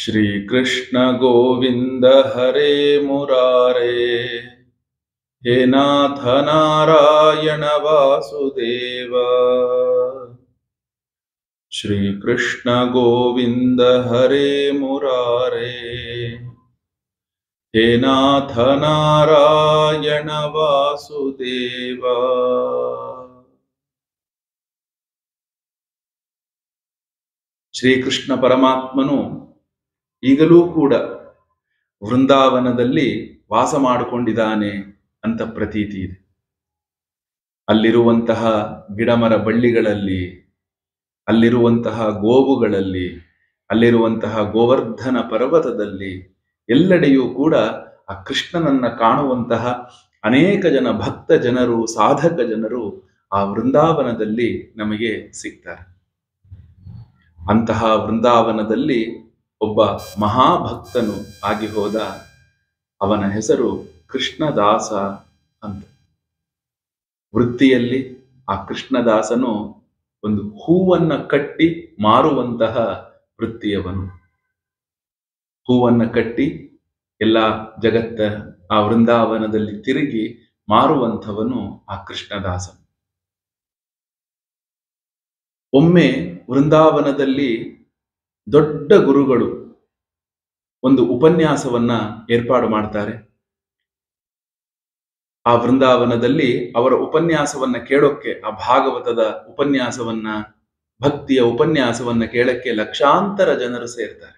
श्रीकृष्ण गोविन्द हरे मुरारे हे नाथ नारायण वासुदेव श्रीकृष्ण गोविन्द हरे मुरारे हे नाथ नारायण वासुदेव ಶ್ರೀಕೃಷ್ಣ ಪರಮಾತ್ಮನು ಈಗಲೂ ಕೂಡ ವೃಂದಾವನದಲ್ಲಿ ವಾಸ ಮಾಡಿಕೊಂಡಿದ್ದಾನೆ ಅಂತ ಪ್ರತೀತಿ ಇದೆ ಅಲ್ಲಿರುವಂತಹ ಗಿಡಮರ ಬಳ್ಳಿಗಳಲ್ಲಿ ಅಲ್ಲಿರುವಂತಹ ಗೋವುಗಳಲ್ಲಿ ಅಲ್ಲಿರುವಂತಹ ಗೋವರ್ಧನ ಪರ್ವತದಲ್ಲಿ ಎಲ್ಲೆಡೆಯೂ ಕೂಡ ಆ ಕೃಷ್ಣನನ್ನ ಕಾಣುವಂತಹ ಅನೇಕ ಜನ ಭಕ್ತ ಜನರು ಸಾಧಕ ಜನರು ಆ ವೃಂದಾವನದಲ್ಲಿ ನಮಗೆ ಸಿಗ್ತಾರೆ ಅಂತಹ ವೃಂದಾವನದಲ್ಲಿ ಒಬ್ಬ ಮಹಾಭಕ್ತನು ಆಗಿ ಹೋದ ಅವನ ಹೆಸರು ಕೃಷ್ಣದಾಸ ಅಂತ ವೃತ್ತಿಯಲ್ಲಿ ಆ ಕೃಷ್ಣದಾಸನು ಒಂದು ಹೂವನ್ನ ಕಟ್ಟಿ ಮಾರುವಂತಹ ವೃತ್ತಿಯವನು ಹೂವನ್ನ ಕಟ್ಟಿ ಎಲ್ಲ ಜಗತ್ತ ಆ ವೃಂದಾವನದಲ್ಲಿ ತಿರುಗಿ ಮಾರುವಂಥವನು ಆ ಕೃಷ್ಣದಾಸ ಒಮ್ಮೆ ವೃಂದಾವನದಲ್ಲಿ ದೊಡ್ಡ ಗುರುಗಳು ಒಂದು ಉಪನ್ಯಾಸವನ್ನ ಏರ್ಪಾಡು ಮಾಡ್ತಾರೆ ಆ ವೃಂದಾವನದಲ್ಲಿ ಅವರ ಉಪನ್ಯಾಸವನ್ನ ಕೇಳೋಕ್ಕೆ ಆ ಭಾಗವತದ ಉಪನ್ಯಾಸವನ್ನ ಭಕ್ತಿಯ ಉಪನ್ಯಾಸವನ್ನ ಕೇಳಕ್ಕೆ ಲಕ್ಷಾಂತರ ಜನರು ಸೇರ್ತಾರೆ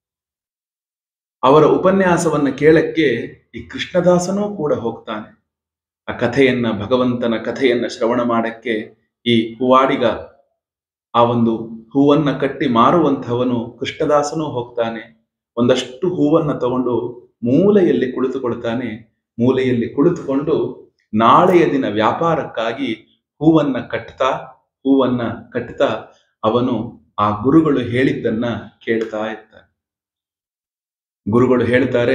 ಅವರ ಉಪನ್ಯಾಸವನ್ನ ಕೇಳಕ್ಕೆ ಈ ಕೃಷ್ಣದಾಸನೂ ಕೂಡ ಹೋಗ್ತಾನೆ ಆ ಕಥೆಯನ್ನ ಭಗವಂತನ ಕಥೆಯನ್ನ ಶ್ರವಣ ಮಾಡಕ್ಕೆ ಈ ಹೂವಾಡಿಗ ಆ ಒಂದು ಹೂವನ್ನ ಕಟ್ಟಿ ಮಾರುವಂಥವನು ಕೃಷ್ಣದಾಸನೂ ಹೋಗ್ತಾನೆ ಒಂದಷ್ಟು ಹೂವನ್ನ ತಗೊಂಡು ಮೂಲೆಯಲ್ಲಿ ಕುಳಿತುಕೊಳ್ತಾನೆ ಮೂಲೆಯಲ್ಲಿ ಕುಳಿತುಕೊಂಡು ನಾಳೆಯ ದಿನ ವ್ಯಾಪಾರಕ್ಕಾಗಿ ಹೂವನ್ನ ಕಟ್ತಾ ಹೂವನ್ನ ಕಟ್ತಾ ಅವನು ಆ ಗುರುಗಳು ಹೇಳಿದ್ದನ್ನ ಕೇಳ್ತಾ ಇರ್ತಾನೆ ಗುರುಗಳು ಹೇಳ್ತಾರೆ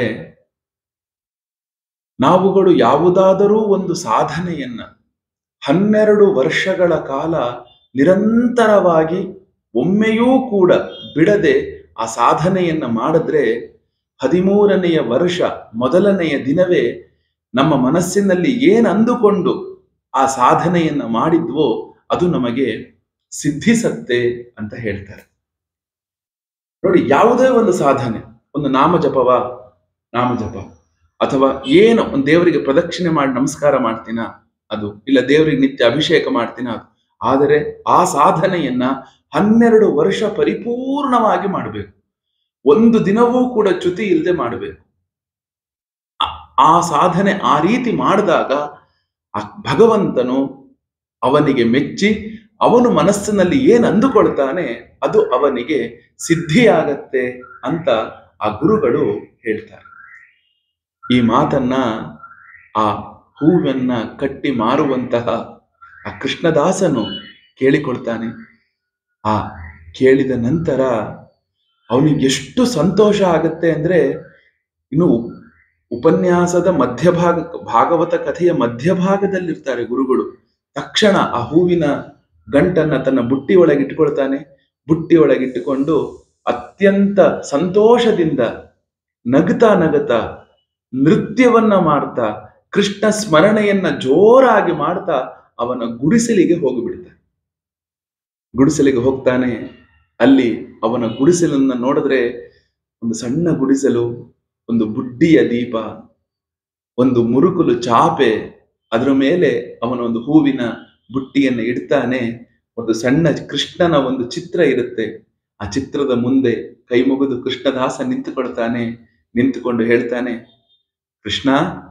ನಾವುಗಳು ಯಾವುದಾದರೂ ಒಂದು ಸಾಧನೆಯನ್ನ ಹನ್ನೆರಡು ವರ್ಷಗಳ ಕಾಲ ನಿರಂತರವಾಗಿ ಒಮ್ಮೆಯೂ ಕೂಡ ಬಿಡದೆ ಆ ಸಾಧನೆಯನ್ನ ಮಾಡಿದ್ರೆ ಹದಿಮೂರನೆಯ ವರ್ಷ ಮೊದಲನೆಯ ದಿನವೇ ನಮ್ಮ ಮನಸ್ಸಿನಲ್ಲಿ ಏನು ಅಂದುಕೊಂಡು ಆ ಸಾಧನೆಯನ್ನ ಮಾಡಿದ್ವೋ ಅದು ನಮಗೆ ಸಿದ್ಧಿಸತ್ತೆ ಅಂತ ಹೇಳ್ತಾರೆ ನೋಡಿ ಯಾವುದೇ ಒಂದು ಸಾಧನೆ ಒಂದು ನಾಮಜಪವ ನಾಮಜಪ ಅಥವಾ ಏನು ಒಂದು ದೇವರಿಗೆ ಪ್ರದಕ್ಷಿಣೆ ಮಾಡಿ ನಮಸ್ಕಾರ ಮಾಡ್ತೀನ ಅದು ಇಲ್ಲ ದೇವರಿಗೆ ನಿತ್ಯ ಅಭಿಷೇಕ ಮಾಡ್ತೀನ ಅದು ಆದರೆ ಆ ಸಾಧನೆಯನ್ನ ಹನ್ನೆರಡು ವರ್ಷ ಪರಿಪೂರ್ಣವಾಗಿ ಮಾಡಬೇಕು ಒಂದು ದಿನವೂ ಕೂಡ ಚ್ಯುತಿ ಇಲ್ಲದೆ ಮಾಡಬೇಕು ಆ ಸಾಧನೆ ಆ ರೀತಿ ಮಾಡಿದಾಗ ಆ ಭಗವಂತನು ಅವನಿಗೆ ಮೆಚ್ಚಿ ಅವನು ಮನಸ್ಸಿನಲ್ಲಿ ಏನು ಅಂದುಕೊಳ್ತಾನೆ ಅದು ಅವನಿಗೆ ಸಿದ್ಧಿಯಾಗತ್ತೆ ಅಂತ ಆ ಗುರುಗಳು ಹೇಳ್ತಾರೆ ಈ ಮಾತನ್ನ ಆ ಹೂವನ್ನ ಕಟ್ಟಿ ಮಾರುವಂತಹ ಆ ಕೃಷ್ಣದಾಸನು ಕೇಳಿಕೊಳ್ತಾನೆ ಆ ಕೇಳಿದ ನಂತರ ಅವನಿಗೆ ಎಷ್ಟು ಸಂತೋಷ ಆಗತ್ತೆ ಅಂದ್ರೆ ಇನ್ನು ಉಪನ್ಯಾಸದ ಮಧ್ಯಭಾಗ ಭಾಗವತ ಕಥೆಯ ಮಧ್ಯಭಾಗದಲ್ಲಿರ್ತಾರೆ ಗುರುಗಳು ತಕ್ಷಣ ಆ ಹೂವಿನ ಗಂಟನ್ನ ತನ್ನ ಬುಟ್ಟಿ ಒಳಗಿಟ್ಟುಕೊಳ್ತಾನೆ ಬುಟ್ಟಿ ಒಳಗಿಟ್ಟುಕೊಂಡು ಅತ್ಯಂತ ಸಂತೋಷದಿಂದ ನಗುತ್ತಾ ನಗುತ್ತಾ ನೃತ್ಯವನ್ನ ಮಾಡ್ತಾ ಕೃಷ್ಣ ಸ್ಮರಣೆಯನ್ನ ಜೋರಾಗಿ ಮಾಡ್ತಾ ಅವನ ಗುಡಿಸಲಿಗೆ ಹೋಗಿಬಿಡ್ತಾನೆ ಗುಡಿಸಲಿಗೆ ಹೋಗ್ತಾನೆ ಅಲ್ಲಿ ಅವನ ಗುಡಿಸಲನ್ನ ನೋಡಿದ್ರೆ ಒಂದು ಸಣ್ಣ ಗುಡಿಸಲು ಒಂದು ಬುಡ್ಡಿಯ ದೀಪ ಒಂದು ಮುರುಕುಲು ಚಾಪೆ ಅದರ ಮೇಲೆ ಅವನ ಒಂದು ಹೂವಿನ ಬುಟ್ಟಿಯನ್ನು ಇಡ್ತಾನೆ ಒಂದು ಸಣ್ಣ ಕೃಷ್ಣನ ಒಂದು ಚಿತ್ರ ಇರುತ್ತೆ ಆ ಚಿತ್ರದ ಮುಂದೆ ಕೈ ಮುಗಿದು ಕೃಷ್ಣದಾಸ ನಿಂತುಕೊಳ್ತಾನೆ ನಿಂತುಕೊಂಡು ಹೇಳ್ತಾನೆ ಕೃಷ್ಣ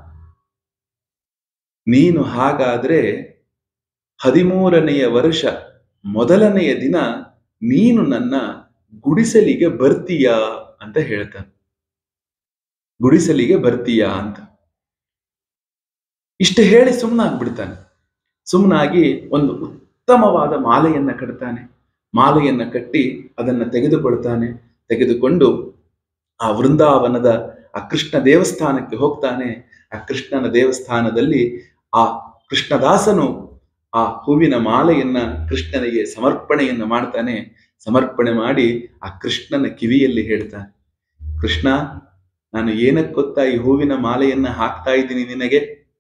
ನೀನು ಹಾಗಾದ್ರೆ ಹದಿಮೂರನೆಯ ವರ್ಷ ಮೊದಲನೆಯ ದಿನ ನೀನು ನನ್ನ ಗುಡಿಸಲಿಗೆ ಬರ್ತೀಯಾ ಅಂತ ಹೇಳ್ತಾನೆ ಗುಡಿಸಲಿಗೆ ಬರ್ತೀಯಾ ಅಂತ ಇಷ್ಟು ಹೇಳಿ ಸುಮ್ಮನಾಗ್ಬಿಡ್ತಾನೆ ಸುಮ್ಮನಾಗಿ ಒಂದು ಉತ್ತಮವಾದ ಮಾಲೆಯನ್ನ ಕಟ್ತಾನೆ ಮಾಲೆಯನ್ನ ಕಟ್ಟಿ ಅದನ್ನ ತೆಗೆದುಕೊಳ್ತಾನೆ ತೆಗೆದುಕೊಂಡು ಆ ವೃಂದಾವನದ ಆ ಕೃಷ್ಣ ದೇವಸ್ಥಾನಕ್ಕೆ ಹೋಗ್ತಾನೆ ಆ ಕೃಷ್ಣನ ದೇವಸ್ಥಾನದಲ್ಲಿ ಆ ಕೃಷ್ಣದಾಸನು ಆ ಹೂವಿನ ಮಾಲೆಯನ್ನ ಕೃಷ್ಣನಿಗೆ ಸಮರ್ಪಣೆಯನ್ನ ಮಾಡ್ತಾನೆ ಸಮರ್ಪಣೆ ಮಾಡಿ ಆ ಕೃಷ್ಣನ ಕಿವಿಯಲ್ಲಿ ಹೇಳ್ತಾನೆ ಕೃಷ್ಣ ನಾನು ಏನಕ್ಕೆ ಗೊತ್ತಾ ಈ ಹೂವಿನ ಮಾಲೆಯನ್ನ ಹಾಕ್ತಾ ಇದ್ದೀನಿ ನಿನಗೆ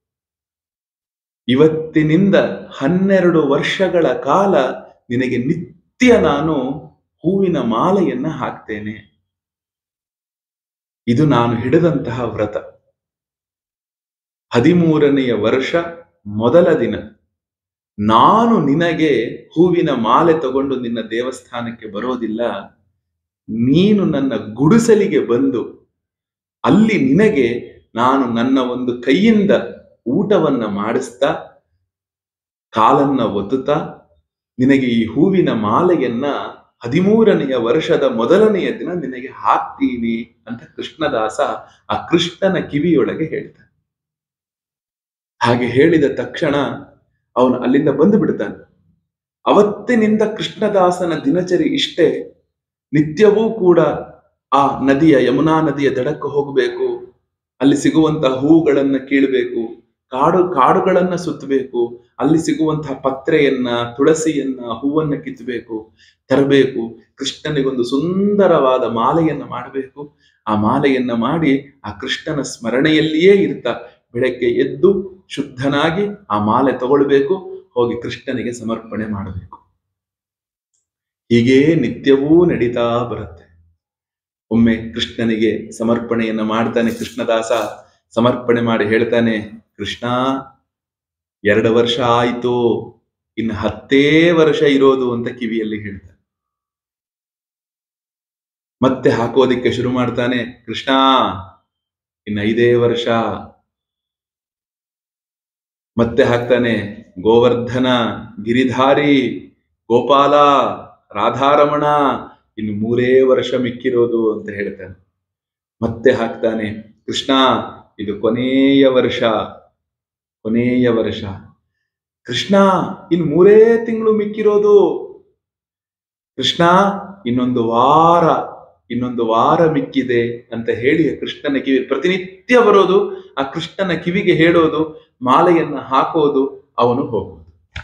ಇವತ್ತಿನಿಂದ ಹನ್ನೆರಡು ವರ್ಷಗಳ ಕಾಲ ನಿನಗೆ ನಿತ್ಯ ನಾನು ಹೂವಿನ ಮಾಲೆಯನ್ನ ಹಾಕ್ತೇನೆ ಇದು ನಾನು ಹಿಡಿದಂತಹ ವ್ರತ ಹದಿಮೂರನೆಯ ವರ್ಷ ಮೊದಲ ದಿನ ನಾನು ನಿನಗೆ ಹೂವಿನ ಮಾಲೆ ತಗೊಂಡು ನಿನ್ನ ದೇವಸ್ಥಾನಕ್ಕೆ ಬರೋದಿಲ್ಲ ನೀನು ನನ್ನ ಗುಡಿಸಲಿಗೆ ಬಂದು ಅಲ್ಲಿ ನಿನಗೆ ನಾನು ನನ್ನ ಒಂದು ಕೈಯಿಂದ ಊಟವನ್ನ ಮಾಡಿಸ್ತಾ ಕಾಲನ್ನ ಒತ್ತುತ್ತಾ ನಿನಗೆ ಈ ಹೂವಿನ ಮಾಲೆಯನ್ನ ಹದಿಮೂರನೆಯ ವರ್ಷದ ಮೊದಲನೆಯ ದಿನ ನಿನಗೆ ಹಾಕ್ತೀನಿ ಅಂತ ಕೃಷ್ಣದಾಸ ಆ ಕೃಷ್ಣನ ಕಿವಿಯೊಳಗೆ ಹೇಳ್ತಾನೆ ಹಾಗೆ ಹೇಳಿದ ತಕ್ಷಣ ಅವನು ಅಲ್ಲಿಂದ ಬಂದು ಬಿಡ್ತಾನೆ ಅವತ್ತಿನಿಂದ ಕೃಷ್ಣದಾಸನ ದಿನಚರಿ ಇಷ್ಟೇ ನಿತ್ಯವೂ ಕೂಡ ಆ ನದಿಯ ಯಮುನಾ ನದಿಯ ದಡಕ್ಕೆ ಹೋಗಬೇಕು ಅಲ್ಲಿ ಸಿಗುವಂತಹ ಹೂಗಳನ್ನ ಕೀಳಬೇಕು ಕಾಡು ಕಾಡುಗಳನ್ನ ಸುತ್ತಬೇಕು ಅಲ್ಲಿ ಸಿಗುವಂತಹ ಪತ್ರೆಯನ್ನ ತುಳಸಿಯನ್ನ ಹೂವನ್ನ ಕಿತ್ತಬೇಕು ತರಬೇಕು ಕೃಷ್ಣನಿಗೊಂದು ಸುಂದರವಾದ ಮಾಲೆಯನ್ನ ಮಾಡಬೇಕು ಆ ಮಾಲೆಯನ್ನ ಮಾಡಿ ಆ ಕೃಷ್ಣನ ಸ್ಮರಣೆಯಲ್ಲಿಯೇ ಇರ್ತಾ ಬೆಳಗ್ಗೆ ಎದ್ದು ಶುದ್ಧನಾಗಿ ಆ ಮಾಲೆ ತಗೊಳ್ಬೇಕು ಹೋಗಿ ಕೃಷ್ಣನಿಗೆ ಸಮರ್ಪಣೆ ಮಾಡಬೇಕು ಹೀಗೇ ನಿತ್ಯವೂ ನಡೀತಾ ಬರುತ್ತೆ ಒಮ್ಮೆ ಕೃಷ್ಣನಿಗೆ ಸಮರ್ಪಣೆಯನ್ನ ಮಾಡ್ತಾನೆ ಕೃಷ್ಣದಾಸ ಸಮರ್ಪಣೆ ಮಾಡಿ ಹೇಳ್ತಾನೆ ಕೃಷ್ಣ ಎರಡು ವರ್ಷ ಆಯ್ತು ಇನ್ನು ಹತ್ತೇ ವರ್ಷ ಇರೋದು ಅಂತ ಕಿವಿಯಲ್ಲಿ ಹೇಳ್ತಾನೆ ಮತ್ತೆ ಹಾಕೋದಿಕ್ಕೆ ಶುರು ಮಾಡ್ತಾನೆ ಕೃಷ್ಣ ಇನ್ನು ಐದೇ ವರ್ಷ ಮತ್ತೆ ಹಾಕ್ತಾನೆ ಗೋವರ್ಧನ ಗಿರಿಧಾರಿ ಗೋಪಾಲ ರಾಧಾರಮಣ ಇನ್ನು ಮೂರೇ ವರ್ಷ ಮಿಕ್ಕಿರೋದು ಅಂತ ಹೇಳ್ತಾನೆ ಮತ್ತೆ ಹಾಕ್ತಾನೆ ಕೃಷ್ಣ ಇದು ಕೊನೆಯ ವರ್ಷ ಕೊನೆಯ ವರ್ಷ ಕೃಷ್ಣ ಇನ್ನು ಮೂರೇ ತಿಂಗಳು ಮಿಕ್ಕಿರೋದು ಕೃಷ್ಣ ಇನ್ನೊಂದು ವಾರ ಇನ್ನೊಂದು ವಾರ ಮಿಕ್ಕಿದೆ ಅಂತ ಹೇಳಿ ಕೃಷ್ಣನ ಕಿವಿ ಪ್ರತಿನಿತ್ಯ ಬರೋದು ಆ ಕೃಷ್ಣನ ಕಿವಿಗೆ ಹೇಳೋದು ಮಾಲೆಯನ್ನ ಹಾಕೋದು ಅವನು ಹೋಗೋದು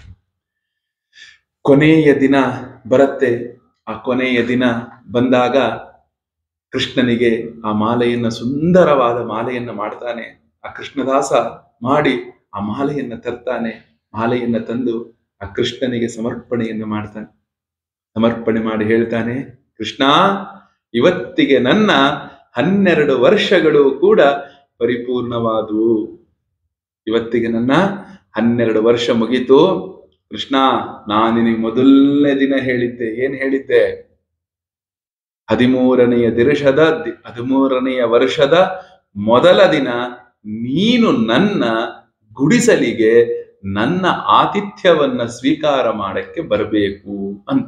ಕೊನೆಯ ದಿನ ಬರುತ್ತೆ ಆ ಕೊನೆಯ ದಿನ ಬಂದಾಗ ಕೃಷ್ಣನಿಗೆ ಆ ಮಾಲೆಯನ್ನ ಸುಂದರವಾದ ಮಾಲೆಯನ್ನ ಮಾಡ್ತಾನೆ ಆ ಕೃಷ್ಣದಾಸ ಮಾಡಿ ಆ ಮಾಲೆಯನ್ನ ತರ್ತಾನೆ ಮಾಲೆಯನ್ನ ತಂದು ಆ ಕೃಷ್ಣನಿಗೆ ಸಮರ್ಪಣೆಯನ್ನು ಮಾಡ್ತಾನೆ ಸಮರ್ಪಣೆ ಮಾಡಿ ಹೇಳ್ತಾನೆ ಕೃಷ್ಣ ಇವತ್ತಿಗೆ ನನ್ನ ಹನ್ನೆರಡು ವರ್ಷಗಳು ಕೂಡ ಪರಿಪೂರ್ಣವಾದವು ಇವತ್ತಿಗೆ ನನ್ನ ಹನ್ನೆರಡು ವರ್ಷ ಮುಗೀತು ಕೃಷ್ಣ ನಾನು ನಿನಗೆ ಮೊದಲನೇ ದಿನ ಹೇಳಿದ್ದೆ ಏನ್ ಹೇಳಿದ್ದೆ ಹದಿಮೂರನೆಯ ದಿರುಷದ ಹದಿಮೂರನೆಯ ವರ್ಷದ ಮೊದಲ ದಿನ ನೀನು ನನ್ನ ಗುಡಿಸಲಿಗೆ ನನ್ನ ಆತಿಥ್ಯವನ್ನ ಸ್ವೀಕಾರ ಮಾಡಕ್ಕೆ ಬರಬೇಕು ಅಂತ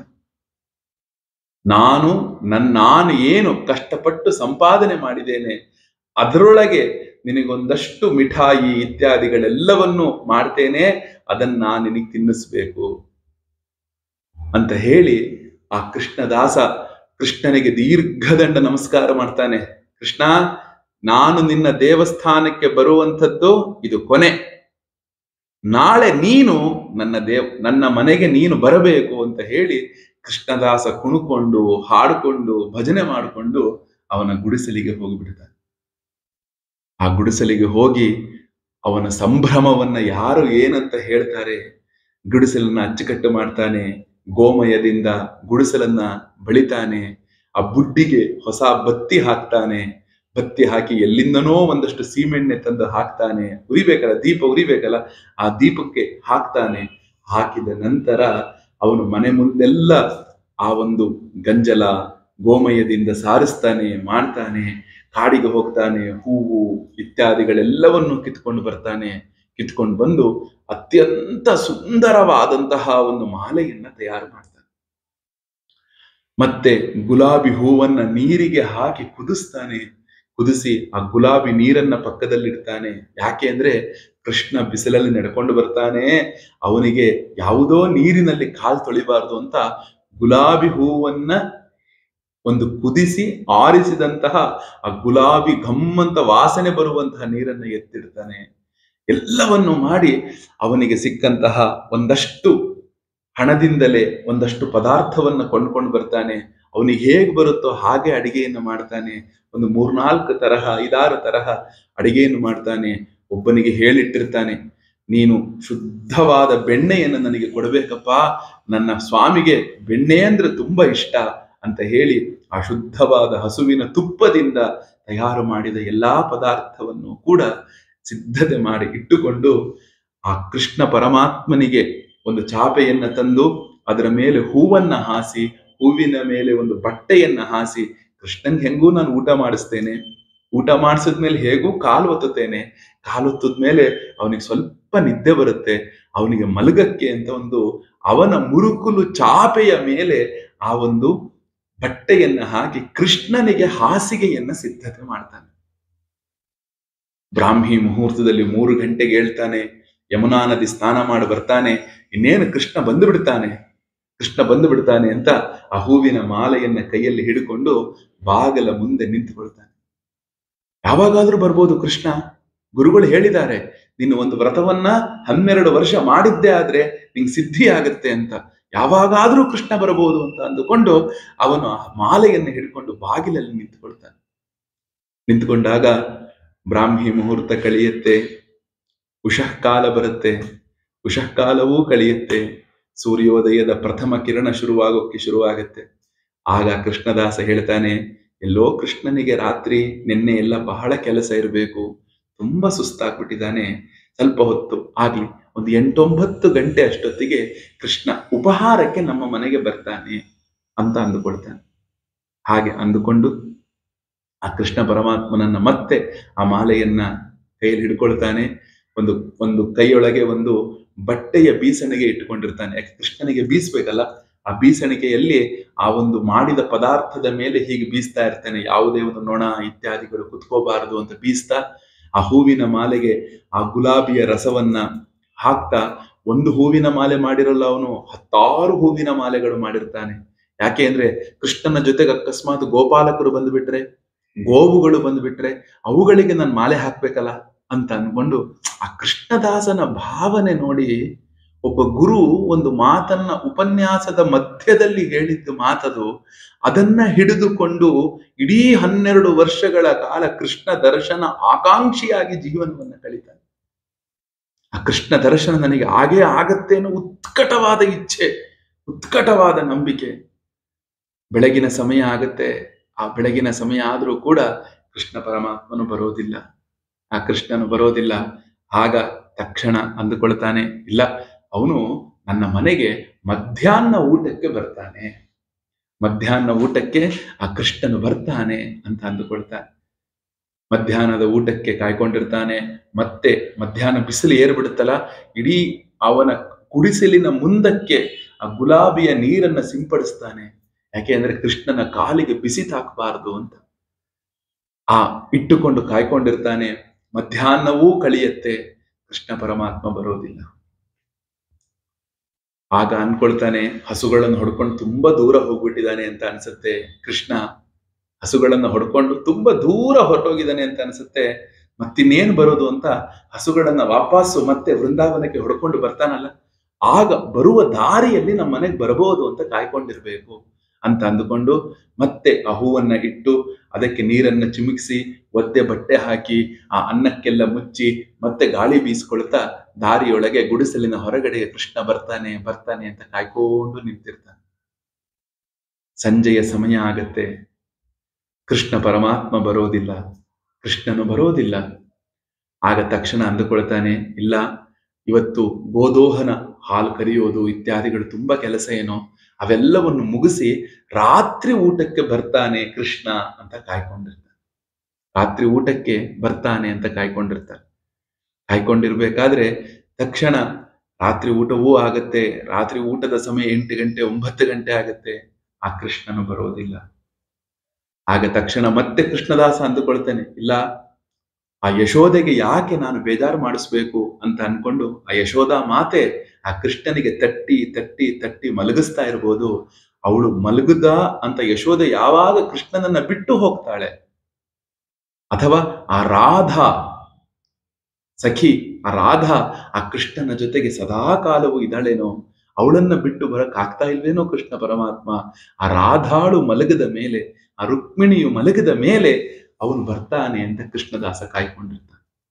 ನಾನು ನನ್ನ ನಾನು ಏನು ಕಷ್ಟಪಟ್ಟು ಸಂಪಾದನೆ ಮಾಡಿದ್ದೇನೆ ಅದರೊಳಗೆ ನಿನಗೊಂದಷ್ಟು ಮಿಠಾಯಿ ಇತ್ಯಾದಿಗಳೆಲ್ಲವನ್ನು ಮಾಡ್ತೇನೆ ಅದನ್ನ ನಾನು ನಿನಗೆ ತಿನ್ನಿಸ್ಬೇಕು ಅಂತ ಹೇಳಿ ಆ ಕೃಷ್ಣದಾಸ ಕೃಷ್ಣನಿಗೆ ದೀರ್ಘದಂಡ ನಮಸ್ಕಾರ ಮಾಡ್ತಾನೆ ಕೃಷ್ಣ ನಾನು ನಿನ್ನ ದೇವಸ್ಥಾನಕ್ಕೆ ಬರುವಂಥದ್ದು ಇದು ಕೊನೆ ನಾಳೆ ನೀನು ನನ್ನ ದೇವ್ ನನ್ನ ಮನೆಗೆ ನೀನು ಬರಬೇಕು ಅಂತ ಹೇಳಿ ಕೃಷ್ಣದಾಸ ಕುಣುಕೊಂಡು ಹಾಡಿಕೊಂಡು ಭಜನೆ ಮಾಡಿಕೊಂಡು ಅವನ ಗುಡಿಸಲಿಗೆ ಹೋಗಿಬಿಡ್ತಾನೆ ಆ ಗುಡಿಸಲಿಗೆ ಹೋಗಿ ಅವನ ಸಂಭ್ರಮವನ್ನ ಯಾರು ಏನಂತ ಹೇಳ್ತಾರೆ ಗುಡಿಸಲನ್ನ ಅಚ್ಚುಕಟ್ಟು ಮಾಡ್ತಾನೆ ಗೋಮಯದಿಂದ ಗುಡಿಸಲನ್ನ ಬಳಿತಾನೆ ಆ ಬುಡ್ಡಿಗೆ ಹೊಸ ಬತ್ತಿ ಹಾಕ್ತಾನೆ ಬತ್ತಿ ಹಾಕಿ ಎಲ್ಲಿಂದನೋ ಒಂದಷ್ಟು ಸೀಮೆಣ್ಣೆ ತಂದು ಹಾಕ್ತಾನೆ ಉರಿಬೇಕಲ್ಲ ದೀಪ ಉರಿಬೇಕಲ್ಲ ಆ ದೀಪಕ್ಕೆ ಹಾಕ್ತಾನೆ ಹಾಕಿದ ನಂತರ ಅವನು ಮನೆ ಮುಂದೆಲ್ಲ ಆ ಒಂದು ಗಂಜಲ ಗೋಮಯದಿಂದ ಸಾರಿಸ್ತಾನೆ ಮಾಡ್ತಾನೆ ಕಾಡಿಗೆ ಹೋಗ್ತಾನೆ ಹೂವು ಇತ್ಯಾದಿಗಳೆಲ್ಲವನ್ನು ಕಿತ್ಕೊಂಡು ಬರ್ತಾನೆ ಕಿತ್ಕೊಂಡು ಬಂದು ಅತ್ಯಂತ ಸುಂದರವಾದಂತಹ ಒಂದು ಮಾಲೆಯನ್ನ ತಯಾರು ಮಾಡ್ತಾನೆ ಮತ್ತೆ ಗುಲಾಬಿ ಹೂವನ್ನ ನೀರಿಗೆ ಹಾಕಿ ಕುದಿಸ್ತಾನೆ ಕುದಿಸಿ ಆ ಗುಲಾಬಿ ನೀರನ್ನ ಪಕ್ಕದಲ್ಲಿಡ್ತಾನೆ ಯಾಕೆ ಅಂದ್ರೆ ಕೃಷ್ಣ ಬಿಸಿಲಲ್ಲಿ ನಡ್ಕೊಂಡು ಬರ್ತಾನೆ ಅವನಿಗೆ ಯಾವುದೋ ನೀರಿನಲ್ಲಿ ಕಾಲ್ ತೊಳಿಬಾರ್ದು ಅಂತ ಗುಲಾಬಿ ಹೂವನ್ನ ಒಂದು ಕುದಿಸಿ ಆರಿಸಿದಂತಹ ಆ ಗುಲಾಬಿ ಘಮ್ಮಂತ ವಾಸನೆ ಬರುವಂತಹ ನೀರನ್ನ ಎತ್ತಿಡ್ತಾನೆ ಎಲ್ಲವನ್ನು ಮಾಡಿ ಅವನಿಗೆ ಸಿಕ್ಕಂತಹ ಒಂದಷ್ಟು ಹಣದಿಂದಲೇ ಒಂದಷ್ಟು ಪದಾರ್ಥವನ್ನ ಕೊಂಡ್ಕೊಂಡು ಬರ್ತಾನೆ ಅವನಿಗೆ ಹೇಗೆ ಬರುತ್ತೋ ಹಾಗೆ ಅಡಿಗೆಯನ್ನು ಮಾಡ್ತಾನೆ ಒಂದು ಮೂರ್ನಾಲ್ಕು ತರಹ ಐದಾರು ತರಹ ಅಡಿಗೆಯನ್ನು ಮಾಡ್ತಾನೆ ಒಬ್ಬನಿಗೆ ಹೇಳಿಟ್ಟಿರ್ತಾನೆ ನೀನು ಶುದ್ಧವಾದ ಬೆಣ್ಣೆಯನ್ನು ನನಗೆ ಕೊಡಬೇಕಪ್ಪ ನನ್ನ ಸ್ವಾಮಿಗೆ ಬೆಣ್ಣೆ ಅಂದ್ರೆ ತುಂಬಾ ಇಷ್ಟ ಅಂತ ಹೇಳಿ ಆ ಶುದ್ಧವಾದ ಹಸುವಿನ ತುಪ್ಪದಿಂದ ತಯಾರು ಮಾಡಿದ ಎಲ್ಲಾ ಪದಾರ್ಥವನ್ನು ಕೂಡ ಸಿದ್ಧತೆ ಮಾಡಿ ಇಟ್ಟುಕೊಂಡು ಆ ಕೃಷ್ಣ ಪರಮಾತ್ಮನಿಗೆ ಒಂದು ಚಾಪೆಯನ್ನ ತಂದು ಅದರ ಮೇಲೆ ಹೂವನ್ನ ಹಾಸಿ ಹೂವಿನ ಮೇಲೆ ಒಂದು ಬಟ್ಟೆಯನ್ನ ಹಾಸಿ ಕೃಷ್ಣನ್ಗೆ ಹೆಂಗೂ ನಾನು ಊಟ ಮಾಡಿಸ್ತೇನೆ ಊಟ ಮಾಡಿಸಿದ್ಮೇಲೆ ಹೇಗೂ ಕಾಲು ಒತ್ತುತ್ತೇನೆ ಕಾಲು ಒತ್ತದ್ಮೇಲೆ ಅವನಿಗೆ ಸ್ವಲ್ಪ ನಿದ್ದೆ ಬರುತ್ತೆ ಅವನಿಗೆ ಮಲಗಕ್ಕೆ ಅಂತ ಒಂದು ಅವನ ಮುರುಕುಲು ಚಾಪೆಯ ಮೇಲೆ ಆ ಒಂದು ಬಟ್ಟೆಯನ್ನ ಹಾಕಿ ಕೃಷ್ಣನಿಗೆ ಹಾಸಿಗೆಯನ್ನ ಸಿದ್ಧತೆ ಮಾಡ್ತಾನೆ ಬ್ರಾಹ್ಮಿ ಮುಹೂರ್ತದಲ್ಲಿ ಮೂರು ಗಂಟೆಗೆ ಹೇಳ್ತಾನೆ ಯಮುನಾ ನದಿ ಸ್ನಾನ ಮಾಡಿ ಬರ್ತಾನೆ ಇನ್ನೇನು ಕೃಷ್ಣ ಬಂದು ಬಿಡ್ತಾನೆ ಕೃಷ್ಣ ಬಂದು ಬಿಡ್ತಾನೆ ಅಂತ ಆ ಹೂವಿನ ಮಾಲೆಯನ್ನ ಕೈಯಲ್ಲಿ ಹಿಡ್ಕೊಂಡು ಬಾಗಲ ಮುಂದೆ ನಿಂತುಕೊಳ್ತಾನೆ ಯಾವಾಗಾದ್ರೂ ಬರ್ಬೋದು ಕೃಷ್ಣ ಗುರುಗಳು ಹೇಳಿದ್ದಾರೆ ನೀನು ಒಂದು ವ್ರತವನ್ನ ಹನ್ನೆರಡು ವರ್ಷ ಮಾಡಿದ್ದೇ ಆದ್ರೆ ನಿಂಗೆ ಸಿದ್ಧಿ ಆಗತ್ತೆ ಅಂತ ಯಾವಾಗಾದ್ರೂ ಕೃಷ್ಣ ಬರಬಹುದು ಅಂತ ಅಂದುಕೊಂಡು ಅವನು ಆ ಮಾಲೆಯನ್ನು ಹಿಡ್ಕೊಂಡು ಬಾಗಿಲಲ್ಲಿ ನಿಂತುಕೊಳ್ತಾನೆ ನಿಂತುಕೊಂಡಾಗ ಬ್ರಾಹ್ಮಿ ಮುಹೂರ್ತ ಕಳೆಯುತ್ತೆ ಉಷಃಕಾಲ ಬರುತ್ತೆ ಉಷಃಕಾಲವೂ ಕಳೆಯುತ್ತೆ ಸೂರ್ಯೋದಯದ ಪ್ರಥಮ ಕಿರಣ ಶುರುವಾಗೋಕ್ಕೆ ಶುರುವಾಗತ್ತೆ ಆಗ ಕೃಷ್ಣದಾಸ ಹೇಳ್ತಾನೆ ಎಲ್ಲೋ ಕೃಷ್ಣನಿಗೆ ರಾತ್ರಿ ನಿನ್ನೆ ಎಲ್ಲ ಬಹಳ ಕೆಲಸ ಇರಬೇಕು ತುಂಬಾ ಸುಸ್ತಾಗ್ಬಿಟ್ಟಿದ್ದಾನೆ ಸ್ವಲ್ಪ ಹೊತ್ತು ಆಗ್ಲಿ ಒಂದು ಎಂಟೊಂಬತ್ತು ಗಂಟೆ ಅಷ್ಟೊತ್ತಿಗೆ ಕೃಷ್ಣ ಉಪಹಾರಕ್ಕೆ ನಮ್ಮ ಮನೆಗೆ ಬರ್ತಾನೆ ಅಂತ ಅಂದುಕೊಳ್ತಾನೆ ಹಾಗೆ ಅಂದುಕೊಂಡು ಆ ಕೃಷ್ಣ ಪರಮಾತ್ಮನನ್ನ ಮತ್ತೆ ಆ ಮಾಲೆಯನ್ನ ಕೈಯಲ್ಲಿ ಹಿಡ್ಕೊಳ್ತಾನೆ ಒಂದು ಒಂದು ಕೈಯೊಳಗೆ ಒಂದು ಬಟ್ಟೆಯ ಬೀಸಣಿಗೆ ಇಟ್ಟುಕೊಂಡಿರ್ತಾನೆ ಯಾಕೆ ಕೃಷ್ಣನಿಗೆ ಬೀಸ್ಬೇಕಲ್ಲ ಆ ಬೀಸಣಿಗೆಯಲ್ಲಿ ಆ ಒಂದು ಮಾಡಿದ ಪದಾರ್ಥದ ಮೇಲೆ ಹೀಗೆ ಬೀಸ್ತಾ ಇರ್ತಾನೆ ಯಾವುದೇ ಒಂದು ನೊಣ ಇತ್ಯಾದಿಗಳು ಕುತ್ಕೋಬಾರದು ಅಂತ ಬೀಸ್ತಾ ಆ ಹೂವಿನ ಮಾಲೆಗೆ ಆ ಗುಲಾಬಿಯ ರಸವನ್ನ ಹಾಕ್ತಾ ಒಂದು ಹೂವಿನ ಮಾಲೆ ಮಾಡಿರಲ್ಲ ಅವನು ಹತ್ತಾರು ಹೂವಿನ ಮಾಲೆಗಳು ಮಾಡಿರ್ತಾನೆ ಯಾಕೆ ಅಂದ್ರೆ ಕೃಷ್ಣನ ಜೊತೆಗೆ ಅಕಸ್ಮಾತ್ ಗೋಪಾಲಕರು ಬಂದ್ಬಿಟ್ರೆ ಗೋವುಗಳು ಬಂದ್ಬಿಟ್ರೆ ಅವುಗಳಿಗೆ ನಾನು ಮಾಲೆ ಹಾಕ್ಬೇಕಲ್ಲ ಅಂತ ಅನ್ಕೊಂಡು ಆ ಕೃಷ್ಣದಾಸನ ಭಾವನೆ ನೋಡಿ ಒಬ್ಬ ಗುರು ಒಂದು ಮಾತನ್ನ ಉಪನ್ಯಾಸದ ಮಧ್ಯದಲ್ಲಿ ಹೇಳಿದ್ದು ಮಾತದು ಅದನ್ನ ಹಿಡಿದುಕೊಂಡು ಇಡೀ ಹನ್ನೆರಡು ವರ್ಷಗಳ ಕಾಲ ಕೃಷ್ಣ ದರ್ಶನ ಆಕಾಂಕ್ಷಿಯಾಗಿ ಜೀವನವನ್ನ ಕಳೀತಾನೆ ಆ ಕೃಷ್ಣ ದರ್ಶನ ನನಗೆ ಹಾಗೇ ಆಗತ್ತೆ ಅನ್ನೋ ಉತ್ಕಟವಾದ ಇಚ್ಛೆ ಉತ್ಕಟವಾದ ನಂಬಿಕೆ ಬೆಳಗಿನ ಸಮಯ ಆಗತ್ತೆ ಆ ಬೆಳಗಿನ ಸಮಯ ಆದರೂ ಕೂಡ ಕೃಷ್ಣ ಪರಮಾತ್ಮನು ಬರೋದಿಲ್ಲ ಆ ಕೃಷ್ಣನು ಬರೋದಿಲ್ಲ ಆಗ ತಕ್ಷಣ ಅಂದುಕೊಳ್ತಾನೆ ಇಲ್ಲ ಅವನು ನನ್ನ ಮನೆಗೆ ಮಧ್ಯಾಹ್ನ ಊಟಕ್ಕೆ ಬರ್ತಾನೆ ಮಧ್ಯಾಹ್ನ ಊಟಕ್ಕೆ ಆ ಕೃಷ್ಣನು ಬರ್ತಾನೆ ಅಂತ ಅಂದುಕೊಳ್ತಾನೆ ಮಧ್ಯಾಹ್ನದ ಊಟಕ್ಕೆ ಕಾಯ್ಕೊಂಡಿರ್ತಾನೆ ಮತ್ತೆ ಮಧ್ಯಾಹ್ನ ಬಿಸಿಲು ಏರ್ಬಿಡುತ್ತಲ್ಲ ಇಡೀ ಅವನ ಕುಡಿಸಲಿನ ಮುಂದಕ್ಕೆ ಆ ಗುಲಾಬಿಯ ನೀರನ್ನ ಸಿಂಪಡಿಸ್ತಾನೆ ಯಾಕೆ ಅಂದ್ರೆ ಕೃಷ್ಣನ ಕಾಲಿಗೆ ಬಿಸಿ ತಾಕಬಾರದು ಅಂತ ಆ ಇಟ್ಟುಕೊಂಡು ಕಾಯ್ಕೊಂಡಿರ್ತಾನೆ ಮಧ್ಯಾಹ್ನವೂ ಕಳಿಯತ್ತೆ ಕೃಷ್ಣ ಪರಮಾತ್ಮ ಬರೋದಿಲ್ಲ ಆಗ ಅನ್ಕೊಳ್ತಾನೆ ಹಸುಗಳನ್ನು ಹೊಡ್ಕೊಂಡು ತುಂಬಾ ದೂರ ಹೋಗ್ಬಿಟ್ಟಿದ್ದಾನೆ ಅಂತ ಅನ್ಸುತ್ತೆ ಕೃಷ್ಣ ಹಸುಗಳನ್ನ ಹೊಡ್ಕೊಂಡು ತುಂಬಾ ದೂರ ಹೊರಟೋಗಿದ್ದಾನೆ ಅಂತ ಅನ್ಸುತ್ತೆ ಮತ್ತಿನ್ನೇನು ಬರೋದು ಅಂತ ಹಸುಗಳನ್ನ ವಾಪಸ್ಸು ಮತ್ತೆ ವೃಂದಾವನಕ್ಕೆ ಹೊಡ್ಕೊಂಡು ಬರ್ತಾನಲ್ಲ ಆಗ ಬರುವ ದಾರಿಯಲ್ಲಿ ನಮ್ಮ ಮನೆಗೆ ಬರಬಹುದು ಅಂತ ಕಾಯ್ಕೊಂಡಿರ್ಬೇಕು ಅಂತ ಅಂದುಕೊಂಡು ಮತ್ತೆ ಆ ಹೂವನ್ನ ಇಟ್ಟು ಅದಕ್ಕೆ ನೀರನ್ನ ಚಿಮುಕಿಸಿ ಒದ್ದೆ ಬಟ್ಟೆ ಹಾಕಿ ಆ ಅನ್ನಕ್ಕೆಲ್ಲ ಮುಚ್ಚಿ ಮತ್ತೆ ಗಾಳಿ ಬೀಸ್ಕೊಳ್ತಾ ದಾರಿಯೊಳಗೆ ಗುಡಿಸಲಿನ ಹೊರಗಡೆ ಕೃಷ್ಣ ಬರ್ತಾನೆ ಬರ್ತಾನೆ ಅಂತ ಕಾಯ್ಕೊಂಡು ನಿಂತಿರ್ತಾನೆ ಸಂಜೆಯ ಸಮಯ ಆಗತ್ತೆ ಕೃಷ್ಣ ಪರಮಾತ್ಮ ಬರೋದಿಲ್ಲ ಕೃಷ್ಣನು ಬರೋದಿಲ್ಲ ಆಗ ತಕ್ಷಣ ಅಂದುಕೊಳ್ತಾನೆ ಇಲ್ಲ ಇವತ್ತು ಗೋದೋಹನ ಹಾಲು ಕರೆಯೋದು ಇತ್ಯಾದಿಗಳು ತುಂಬಾ ಕೆಲಸ ಏನೋ ಅವೆಲ್ಲವನ್ನು ಮುಗಿಸಿ ರಾತ್ರಿ ಊಟಕ್ಕೆ ಬರ್ತಾನೆ ಕೃಷ್ಣ ಅಂತ ಕಾಯ್ಕೊಂಡಿರ್ತಾನೆ ರಾತ್ರಿ ಊಟಕ್ಕೆ ಬರ್ತಾನೆ ಅಂತ ಕಾಯ್ಕೊಂಡಿರ್ತಾನೆ ಕಾಯ್ಕೊಂಡಿರ್ಬೇಕಾದ್ರೆ ತಕ್ಷಣ ರಾತ್ರಿ ಊಟವೂ ಆಗತ್ತೆ ರಾತ್ರಿ ಊಟದ ಸಮಯ ಎಂಟು ಗಂಟೆ ಒಂಬತ್ತು ಗಂಟೆ ಆಗತ್ತೆ ಆ ಕೃಷ್ಣನು ಬರೋದಿಲ್ಲ ಆಗ ತಕ್ಷಣ ಮತ್ತೆ ಕೃಷ್ಣದಾಸ ಅಂದುಕೊಳ್ತಾನೆ ಇಲ್ಲ ಆ ಯಶೋದೆಗೆ ಯಾಕೆ ನಾನು ಬೇಜಾರು ಮಾಡಿಸ್ಬೇಕು ಅಂತ ಅನ್ಕೊಂಡು ಆ ಯಶೋದ ಮಾತೆ ಆ ಕೃಷ್ಣನಿಗೆ ತಟ್ಟಿ ತಟ್ಟಿ ತಟ್ಟಿ ಮಲಗಿಸ್ತಾ ಇರ್ಬೋದು ಅವಳು ಮಲಗುದ ಅಂತ ಯಶೋದೆ ಯಾವಾಗ ಕೃಷ್ಣನನ್ನ ಬಿಟ್ಟು ಹೋಗ್ತಾಳೆ ಅಥವಾ ಆ ರಾಧಾ ಸಖಿ ಆ ರಾಧಾ ಆ ಕೃಷ್ಣನ ಜೊತೆಗೆ ಸದಾ ಕಾಲವು ಇದ್ದಾಳೇನೋ ಅವಳನ್ನ ಬಿಟ್ಟು ಬರಕ್ ಆಗ್ತಾ ಇಲ್ವೇನೋ ಕೃಷ್ಣ ಪರಮಾತ್ಮ ಆ ರಾಧಾಳು ಮಲಗದ ಮೇಲೆ ಆ ರುಕ್ಮಿಣಿಯು ಮಲಗದ ಮೇಲೆ ಅವನು ಬರ್ತಾನೆ ಅಂತ ಕೃಷ್ಣದಾಸ ಕಾಯ್ಕೊಂಡಿರ್ತಾನೆ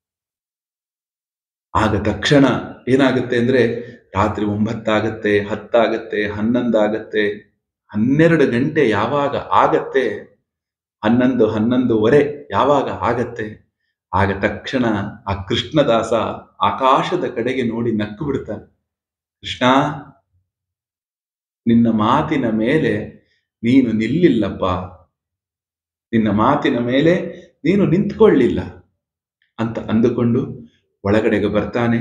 ಆಗ ತಕ್ಷಣ ಏನಾಗುತ್ತೆ ಅಂದ್ರೆ ರಾತ್ರಿ ಒಂಬತ್ತಾಗತ್ತೆ ಹತ್ತಾಗತ್ತೆ ಹನ್ನೊಂದಾಗತ್ತೆ ಹನ್ನೆರಡು ಗಂಟೆ ಯಾವಾಗ ಆಗತ್ತೆ ಹನ್ನೊಂದು ಹನ್ನೊಂದುವರೆ ಯಾವಾಗ ಆಗತ್ತೆ ಆಗ ತಕ್ಷಣ ಆ ಕೃಷ್ಣದಾಸ ಆಕಾಶದ ಕಡೆಗೆ ನೋಡಿ ನಕ್ಕು ಬಿಡ್ತಾನೆ ಕೃಷ್ಣ ನಿನ್ನ ಮಾತಿನ ಮೇಲೆ ನೀನು ನಿಲ್ಲಿಲ್ಲಪ್ಪ ನಿನ್ನ ಮಾತಿನ ಮೇಲೆ ನೀನು ನಿಂತ್ಕೊಳ್ಳಿಲ್ಲ ಅಂತ ಅಂದುಕೊಂಡು ಒಳಗಡೆಗೆ ಬರ್ತಾನೆ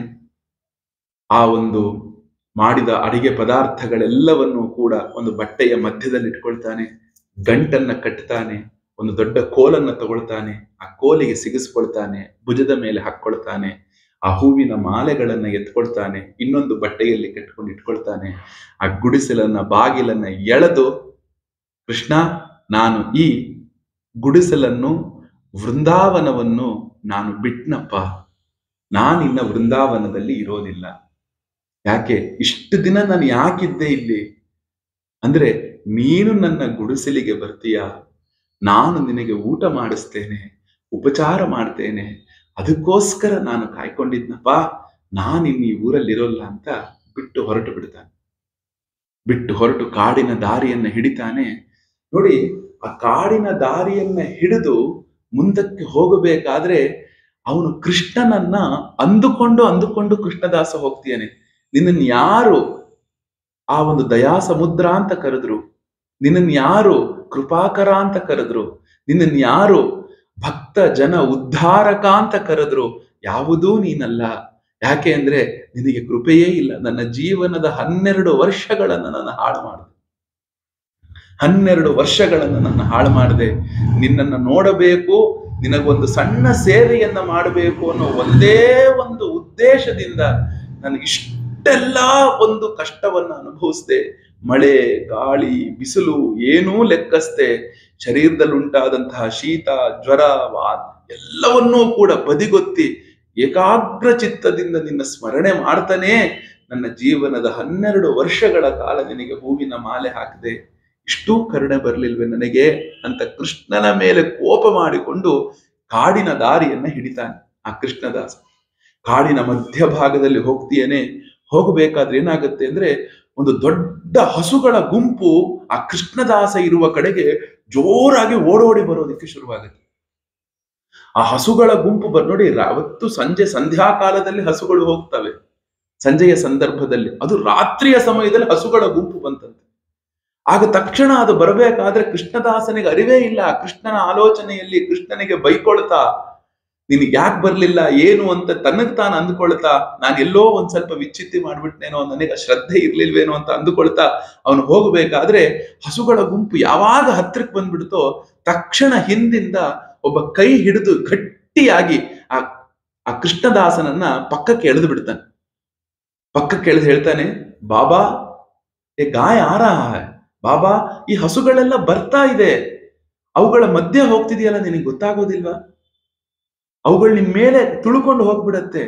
ಆ ಒಂದು ಮಾಡಿದ ಅಡಿಗೆ ಪದಾರ್ಥಗಳೆಲ್ಲವನ್ನೂ ಕೂಡ ಒಂದು ಬಟ್ಟೆಯ ಮಧ್ಯದಲ್ಲಿ ಇಟ್ಕೊಳ್ತಾನೆ ಗಂಟನ್ನ ಕಟ್ತಾನೆ ಒಂದು ದೊಡ್ಡ ಕೋಲನ್ನ ತಗೊಳ್ತಾನೆ ಆ ಕೋಲಿಗೆ ಸಿಗಿಸ್ಕೊಳ್ತಾನೆ ಭುಜದ ಮೇಲೆ ಹಾಕ್ಕೊಳ್ತಾನೆ ಆ ಹೂವಿನ ಮಾಲೆಗಳನ್ನ ಎತ್ಕೊಳ್ತಾನೆ ಇನ್ನೊಂದು ಬಟ್ಟೆಯಲ್ಲಿ ಕಟ್ಕೊಂಡು ಇಟ್ಕೊಳ್ತಾನೆ ಆ ಗುಡಿಸಲನ್ನ ಬಾಗಿಲನ್ನ ಎಳೆದು ಕೃಷ್ಣ ನಾನು ಈ ಗುಡಿಸಲನ್ನು ವೃಂದಾವನವನ್ನು ನಾನು ಬಿಟ್ನಪ್ಪ ನಾನಿನ್ನ ವೃಂದಾವನದಲ್ಲಿ ಇರೋದಿಲ್ಲ ಯಾಕೆ ಇಷ್ಟು ದಿನ ನಾನು ಯಾಕಿದ್ದೆ ಇಲ್ಲಿ ಅಂದ್ರೆ ನೀನು ನನ್ನ ಗುಡಿಸಲಿಗೆ ಬರ್ತೀಯ ನಾನು ನಿನಗೆ ಊಟ ಮಾಡಿಸ್ತೇನೆ ಉಪಚಾರ ಮಾಡ್ತೇನೆ ಅದಕ್ಕೋಸ್ಕರ ನಾನು ಕಾಯ್ಕೊಂಡಿದ್ನಪ್ಪ ನಾನಿನ್ನು ಈ ಊರಲ್ಲಿರೋಲ್ಲ ಅಂತ ಬಿಟ್ಟು ಹೊರಟು ಬಿಡ್ತಾನೆ ಬಿಟ್ಟು ಹೊರಟು ಕಾಡಿನ ದಾರಿಯನ್ನ ಹಿಡಿತಾನೆ ನೋಡಿ ಆ ಕಾಡಿನ ದಾರಿಯನ್ನ ಹಿಡಿದು ಮುಂದಕ್ಕೆ ಹೋಗಬೇಕಾದ್ರೆ ಅವನು ಕೃಷ್ಣನನ್ನ ಅಂದುಕೊಂಡು ಅಂದುಕೊಂಡು ಕೃಷ್ಣದಾಸ ಹೋಗ್ತೀಯಾನೆ ನಿನ್ನನ್ನು ಯಾರು ಆ ಒಂದು ದಯಾ ಸಮುದ್ರ ಅಂತ ಕರೆದ್ರು ನಿನ್ನನ್ನು ಯಾರು ಕೃಪಾಕರ ಅಂತ ಕರೆದ್ರು ನಿನ್ನನ್ನು ಯಾರು ಭಕ್ತ ಜನ ಉದ್ಧಾರಕ ಅಂತ ಕರೆದ್ರು ಯಾವುದೂ ನೀನಲ್ಲ ಯಾಕೆ ಅಂದ್ರೆ ನಿನಗೆ ಕೃಪೆಯೇ ಇಲ್ಲ ನನ್ನ ಜೀವನದ ಹನ್ನೆರಡು ವರ್ಷಗಳನ್ನ ನಾನು ಹಾಳು ಮಾಡಿದೆ ಹನ್ನೆರಡು ವರ್ಷಗಳನ್ನ ನನ್ನ ಹಾಳು ಮಾಡಿದೆ ನಿನ್ನನ್ನು ನೋಡಬೇಕು ನಿನಗೊಂದು ಸಣ್ಣ ಸೇವೆಯನ್ನ ಮಾಡಬೇಕು ಅನ್ನೋ ಒಂದೇ ಒಂದು ಉದ್ದೇಶದಿಂದ ನಾನು ಇಷ್ಟೆಲ್ಲ ಒಂದು ಕಷ್ಟವನ್ನ ಅನುಭವಿಸ್ದೆ ಮಳೆ ಗಾಳಿ ಬಿಸಿಲು ಏನೂ ಲೆಕ್ಕಸ್ತೆ ಶರೀರದಲ್ಲಿ ಉಂಟಾದಂತಹ ಶೀತ ಜ್ವರ ವಾ ಎಲ್ಲವನ್ನೂ ಕೂಡ ಬದಿಗೊತ್ತಿ ಏಕಾಗ್ರ ಚಿತ್ತದಿಂದ ನಿನ್ನ ಸ್ಮರಣೆ ಮಾಡ್ತಾನೆ ನನ್ನ ಜೀವನದ ಹನ್ನೆರಡು ವರ್ಷಗಳ ಕಾಲ ನಿನಗೆ ಹೂವಿನ ಮಾಲೆ ಹಾಕಿದೆ ಇಷ್ಟೂ ಕರುಣೆ ಬರಲಿಲ್ವೇ ನನಗೆ ಅಂತ ಕೃಷ್ಣನ ಮೇಲೆ ಕೋಪ ಮಾಡಿಕೊಂಡು ಕಾಡಿನ ದಾರಿಯನ್ನ ಹಿಡಿತಾನೆ ಆ ಕೃಷ್ಣದಾಸ ಕಾಡಿನ ಮಧ್ಯಭಾಗದಲ್ಲಿ ಹೋಗ್ತೀಯೇನೆ ಹೋಗಬೇಕಾದ್ರೆ ಏನಾಗುತ್ತೆ ಅಂದ್ರೆ ಒಂದು ದೊಡ್ಡ ಹಸುಗಳ ಗುಂಪು ಆ ಕೃಷ್ಣದಾಸ ಇರುವ ಕಡೆಗೆ ಜೋರಾಗಿ ಓಡೋಡಿ ಬರೋದಕ್ಕೆ ಶುರುವಾಗುತ್ತೆ ಆ ಹಸುಗಳ ಗುಂಪು ಬರ್ ನೋಡಿ ಅವತ್ತು ಸಂಜೆ ಸಂಧ್ಯಾ ಕಾಲದಲ್ಲಿ ಹಸುಗಳು ಹೋಗ್ತವೆ ಸಂಜೆಯ ಸಂದರ್ಭದಲ್ಲಿ ಅದು ರಾತ್ರಿಯ ಸಮಯದಲ್ಲಿ ಹಸುಗಳ ಗುಂಪು ಬಂತಂತೆ ಆಗ ತಕ್ಷಣ ಅದು ಬರಬೇಕಾದ್ರೆ ಕೃಷ್ಣದಾಸನಿಗೆ ಅರಿವೇ ಇಲ್ಲ ಕೃಷ್ಣನ ಆಲೋಚನೆಯಲ್ಲಿ ಕೃಷ್ಣನಿಗೆ ಬೈಕೊಳ್ತಾ ನಿನಗೆ ಯಾಕೆ ಬರ್ಲಿಲ್ಲ ಏನು ಅಂತ ತನ್ನಗ್ ತಾನು ಅಂದ್ಕೊಳ್ತಾ ನಾನು ಎಲ್ಲೋ ಒಂದ್ ಸ್ವಲ್ಪ ವಿಚ್ಛಿತ್ತಿ ಮಾಡ್ಬಿಟ್ನೇನೋ ನನಗೆ ಶ್ರದ್ಧೆ ಇರ್ಲಿಲ್ವೇನೋ ಅಂತ ಅಂದುಕೊಳ್ತಾ ಅವನು ಹೋಗಬೇಕಾದ್ರೆ ಹಸುಗಳ ಗುಂಪು ಯಾವಾಗ ಹತ್ರಕ್ಕೆ ಬಂದ್ಬಿಡ್ತೋ ತಕ್ಷಣ ಹಿಂದಿಂದ ಒಬ್ಬ ಕೈ ಹಿಡಿದು ಗಟ್ಟಿಯಾಗಿ ಆ ಆ ಕೃಷ್ಣದಾಸನನ್ನ ಪಕ್ಕಕ್ಕೆ ಎಳೆದು ಬಿಡ್ತಾನೆ ಪಕ್ಕಕ್ಕೆ ಎಳೆದು ಹೇಳ್ತಾನೆ ಬಾಬಾ ಏ ಗಾಯ ಆರ ಬಾಬಾ ಈ ಹಸುಗಳೆಲ್ಲ ಬರ್ತಾ ಇದೆ ಅವುಗಳ ಮಧ್ಯೆ ಹೋಗ್ತಿದೆಯಲ್ಲ ನಿನಗೆ ಗೊತ್ತಾಗೋದಿಲ್ವಾ ಅವುಗಳು ನಿಮ್ ಮೇಲೆ ತುಳುಕೊಂಡು ಹೋಗ್ಬಿಡತ್ತೆ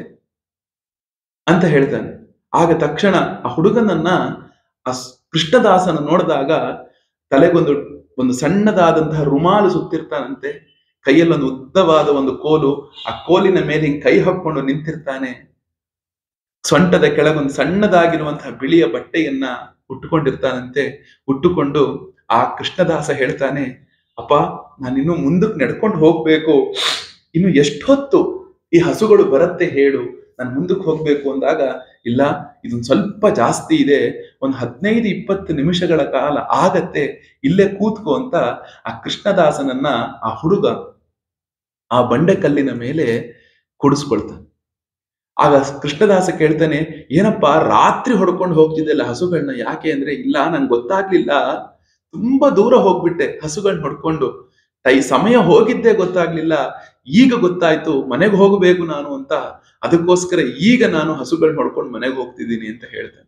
ಅಂತ ಹೇಳ್ತಾನೆ ಆಗ ತಕ್ಷಣ ಆ ಹುಡುಗನನ್ನ ಆ ಕೃಷ್ಣದಾಸನ ನೋಡಿದಾಗ ತಲೆಗೊಂದು ಒಂದು ಸಣ್ಣದಾದಂತಹ ರುಮಾಲು ಸುತ್ತಿರ್ತಾನಂತೆ ಕೈಯಲ್ಲೊಂದು ಉದ್ದವಾದ ಒಂದು ಕೋಲು ಆ ಕೋಲಿನ ಮೇಲೆ ಹಿಂಗ್ ಕೈ ಹಾಕೊಂಡು ನಿಂತಿರ್ತಾನೆ ಸೊಂಟದ ಕೆಳಗೊಂದು ಸಣ್ಣದಾಗಿರುವಂತಹ ಬಿಳಿಯ ಬಟ್ಟೆಯನ್ನ ಉಟ್ಟುಕೊಂಡಿರ್ತಾನಂತೆ ಉಟ್ಟುಕೊಂಡು ಆ ಕೃಷ್ಣದಾಸ ಹೇಳ್ತಾನೆ ಅಪ್ಪ ನಾನಿನ್ನು ಮುಂದಕ್ಕೆ ನಡ್ಕೊಂಡು ಹೋಗ್ಬೇಕು ಇನ್ನು ಎಷ್ಟೊತ್ತು ಈ ಹಸುಗಳು ಬರತ್ತೆ ಹೇಳು ನಾನು ಮುಂದಕ್ಕೆ ಹೋಗ್ಬೇಕು ಅಂದಾಗ ಇಲ್ಲ ಇದೊಂದು ಸ್ವಲ್ಪ ಜಾಸ್ತಿ ಇದೆ ಒಂದು ಹದಿನೈದು ಇಪ್ಪತ್ತು ನಿಮಿಷಗಳ ಕಾಲ ಆಗತ್ತೆ ಇಲ್ಲೇ ಕೂತ್ಕೋ ಅಂತ ಆ ಕೃಷ್ಣದಾಸನನ್ನ ಆ ಹುಡುಗ ಆ ಬಂಡೆಕಲ್ಲಿನ ಮೇಲೆ ಕುಡಿಸ್ಕೊಳ್ತಾನೆ ಆಗ ಕೃಷ್ಣದಾಸ ಕೇಳ್ತಾನೆ ಏನಪ್ಪಾ ರಾತ್ರಿ ಹೊಡ್ಕೊಂಡು ಹೋಗ್ತಿದ್ದೆಲ್ಲ ಹಸುಗಳನ್ನ ಯಾಕೆ ಅಂದ್ರೆ ಇಲ್ಲ ನಂಗೆ ಗೊತ್ತಾಗ್ಲಿಲ್ಲ ತುಂಬಾ ದೂರ ಹೋಗ್ಬಿಟ್ಟೆ ಹಸುಗಳನ್ನ ಹೊಡ್ಕೊಂಡು ತೈ ಸಮಯ ಹೋಗಿದ್ದೇ ಗೊತ್ತಾಗ್ಲಿಲ್ಲ ಈಗ ಗೊತ್ತಾಯ್ತು ಮನೆಗೆ ಹೋಗಬೇಕು ನಾನು ಅಂತ ಅದಕ್ಕೋಸ್ಕರ ಈಗ ನಾನು ಹಸುಗಳನ್ನ ಹೊಡ್ಕೊಂಡು ಮನೆಗೆ ಹೋಗ್ತಿದ್ದೀನಿ ಅಂತ ಹೇಳ್ತಾನೆ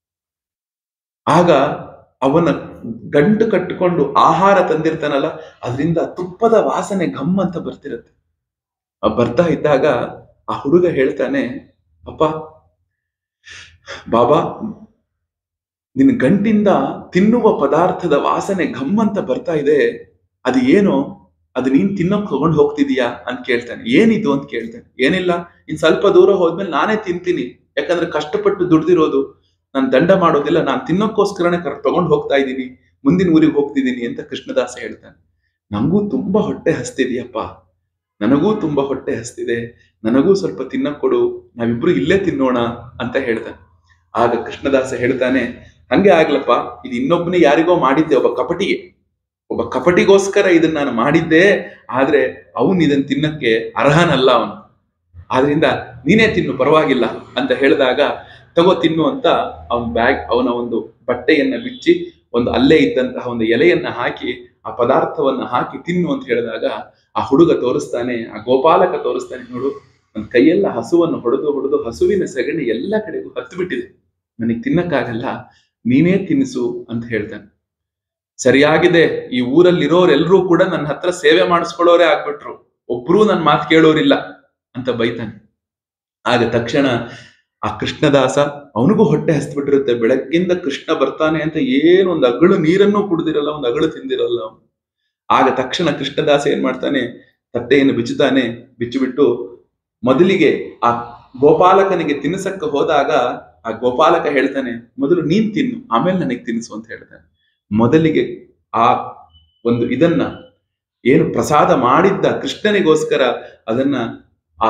ಆಗ ಅವನ ಗಂಟು ಕಟ್ಟಿಕೊಂಡು ಆಹಾರ ತಂದಿರ್ತಾನಲ್ಲ ಅದರಿಂದ ತುಪ್ಪದ ವಾಸನೆ ಘಮ್ ಅಂತ ಬರ್ತಿರತ್ತೆ ಆ ಬರ್ತಾ ಇದ್ದಾಗ ಆ ಹುಡುಗ ಹೇಳ್ತಾನೆ ಅಪ್ಪ ಬಾಬಾ ನಿನ್ನ ಗಂಟಿಂದ ತಿನ್ನುವ ಪದಾರ್ಥದ ವಾಸನೆ ಘಮ್ ಅಂತ ಬರ್ತಾ ಇದೆ ಅದು ಏನು ಅದು ನೀನ್ ತಿನ್ನೋಕ್ ತಗೊಂಡ್ ಹೋಗ್ತಿದೀಯಾ ಅಂತ ಕೇಳ್ತಾನೆ ಏನಿದು ಅಂತ ಕೇಳ್ತಾನೆ ಏನಿಲ್ಲ ಇನ್ ಸ್ವಲ್ಪ ದೂರ ಹೋದ್ಮೇಲೆ ನಾನೇ ತಿಂತೀನಿ ಯಾಕಂದ್ರೆ ಕಷ್ಟಪಟ್ಟು ದುಡ್ದಿರೋದು ನಾನು ದಂಡ ಮಾಡೋದಿಲ್ಲ ನಾನು ತಿನ್ನೋಕ್ಕೋಸ್ಕರನೇ ಕರ್ ತಗೊಂಡ್ ಹೋಗ್ತಾ ಇದ್ದೀನಿ ಮುಂದಿನ ಊರಿಗೆ ಹೋಗ್ತಿದ್ದೀನಿ ಅಂತ ಕೃಷ್ಣದಾಸ ಹೇಳ್ತಾನೆ ನಂಗೂ ತುಂಬಾ ಹೊಟ್ಟೆ ಹಸ್ತಿದ್ಯಪ್ಪ ನನಗೂ ತುಂಬಾ ಹೊಟ್ಟೆ ಹಸ್ತಿದೆ ನನಗೂ ಸ್ವಲ್ಪ ತಿನ್ನಕ್ ಕೊಡು ನಾವಿಬ್ರು ಇಲ್ಲೇ ತಿನ್ನೋಣ ಅಂತ ಹೇಳ್ತಾನೆ ಆಗ ಕೃಷ್ಣದಾಸ ಹೇಳ್ತಾನೆ ಹಂಗೆ ಆಗ್ಲಪ್ಪ ಇದು ಇನ್ನೊಬ್ಬನಿಗೆ ಯಾರಿಗೋ ಮಾಡಿದ್ದೆ ಒಬ್ಬ ಕಪಟಿಗೆ ಒಬ್ಬ ಕಪಟಿಗೋಸ್ಕರ ಇದನ್ನ ನಾನು ಮಾಡಿದ್ದೆ ಆದ್ರೆ ಅವನ್ ಇದನ್ನ ತಿನ್ನಕ್ಕೆ ಅರ್ಹನಲ್ಲ ಅವನು ಆದ್ರಿಂದ ನೀನೇ ತಿನ್ನು ಪರವಾಗಿಲ್ಲ ಅಂತ ಹೇಳಿದಾಗ ತಗೋ ತಿನ್ನು ಅಂತ ಅವನ ಬ್ಯಾಗ್ ಅವನ ಒಂದು ಬಟ್ಟೆಯನ್ನ ಬಿಚ್ಚಿ ಒಂದು ಅಲ್ಲೇ ಇದ್ದಂತಹ ಒಂದು ಎಲೆಯನ್ನ ಹಾಕಿ ಆ ಪದಾರ್ಥವನ್ನ ಹಾಕಿ ತಿನ್ನು ಅಂತ ಹೇಳಿದಾಗ ಆ ಹುಡುಗ ತೋರಿಸ್ತಾನೆ ಆ ಗೋಪಾಲಕ ತೋರಿಸ್ತಾನೆ ನೋಡು ನನ್ನ ಕೈಯೆಲ್ಲ ಹಸುವನ್ನು ಹೊಡೆದು ಹೊಡೆದು ಹಸುವಿನ ಸಗಣಿ ಎಲ್ಲ ಕಡೆಗೂ ಹತ್ತು ಬಿಟ್ಟಿದೆ ನನಗೆ ತಿನ್ನಕ್ಕಾಗಲ್ಲ ನೀನೇ ತಿನ್ನಿಸು ಅಂತ ಹೇಳ್ತಾನೆ ಸರಿಯಾಗಿದೆ ಈ ಊರಲ್ಲಿರೋರೆಲ್ಲರೂ ಕೂಡ ನನ್ನ ಹತ್ರ ಸೇವೆ ಮಾಡಿಸ್ಕೊಳ್ಳೋರೇ ಆಗ್ಬಿಟ್ರು ಒಬ್ರೂ ನನ್ನ ಮಾತು ಕೇಳೋರಿಲ್ಲ ಅಂತ ಬೈತಾನೆ ಆಗ ತಕ್ಷಣ ಆ ಕೃಷ್ಣದಾಸ ಅವನಿಗೂ ಹೊಟ್ಟೆ ಹಸ್ಬಿಟ್ಟಿರುತ್ತೆ ಬೆಳಗ್ಗಿಂದ ಕೃಷ್ಣ ಬರ್ತಾನೆ ಅಂತ ಏನು ಒಂದು ಅಗಳು ನೀರನ್ನು ಕುಡ್ದಿರಲ್ಲ ಒಂದು ಅಗಳು ತಿಂದಿರಲ್ಲ ಅವನು ಆಗ ತಕ್ಷಣ ಕೃಷ್ಣದಾಸ ಏನ್ ಮಾಡ್ತಾನೆ ತಟ್ಟೆಯನ್ನು ಬಿಚ್ಚುತ್ತಾನೆ ಬಿಚ್ಚಿಬಿಟ್ಟು ಮೊದಲಿಗೆ ಆ ಗೋಪಾಲಕನಿಗೆ ತಿನ್ನಿಸಕ್ಕ ಹೋದಾಗ ಆ ಗೋಪಾಲಕ ಹೇಳ್ತಾನೆ ಮೊದಲು ನೀನ್ ತಿನ್ನು ಆಮೇಲೆ ನನಗೆ ತಿನ್ನಿಸು ಅಂತ ಹೇಳ್ತಾನೆ ಮೊದಲಿಗೆ ಆ ಒಂದು ಇದನ್ನ ಏನು ಪ್ರಸಾದ ಮಾಡಿದ್ದ ಕೃಷ್ಣನಿಗೋಸ್ಕರ ಅದನ್ನ ಆ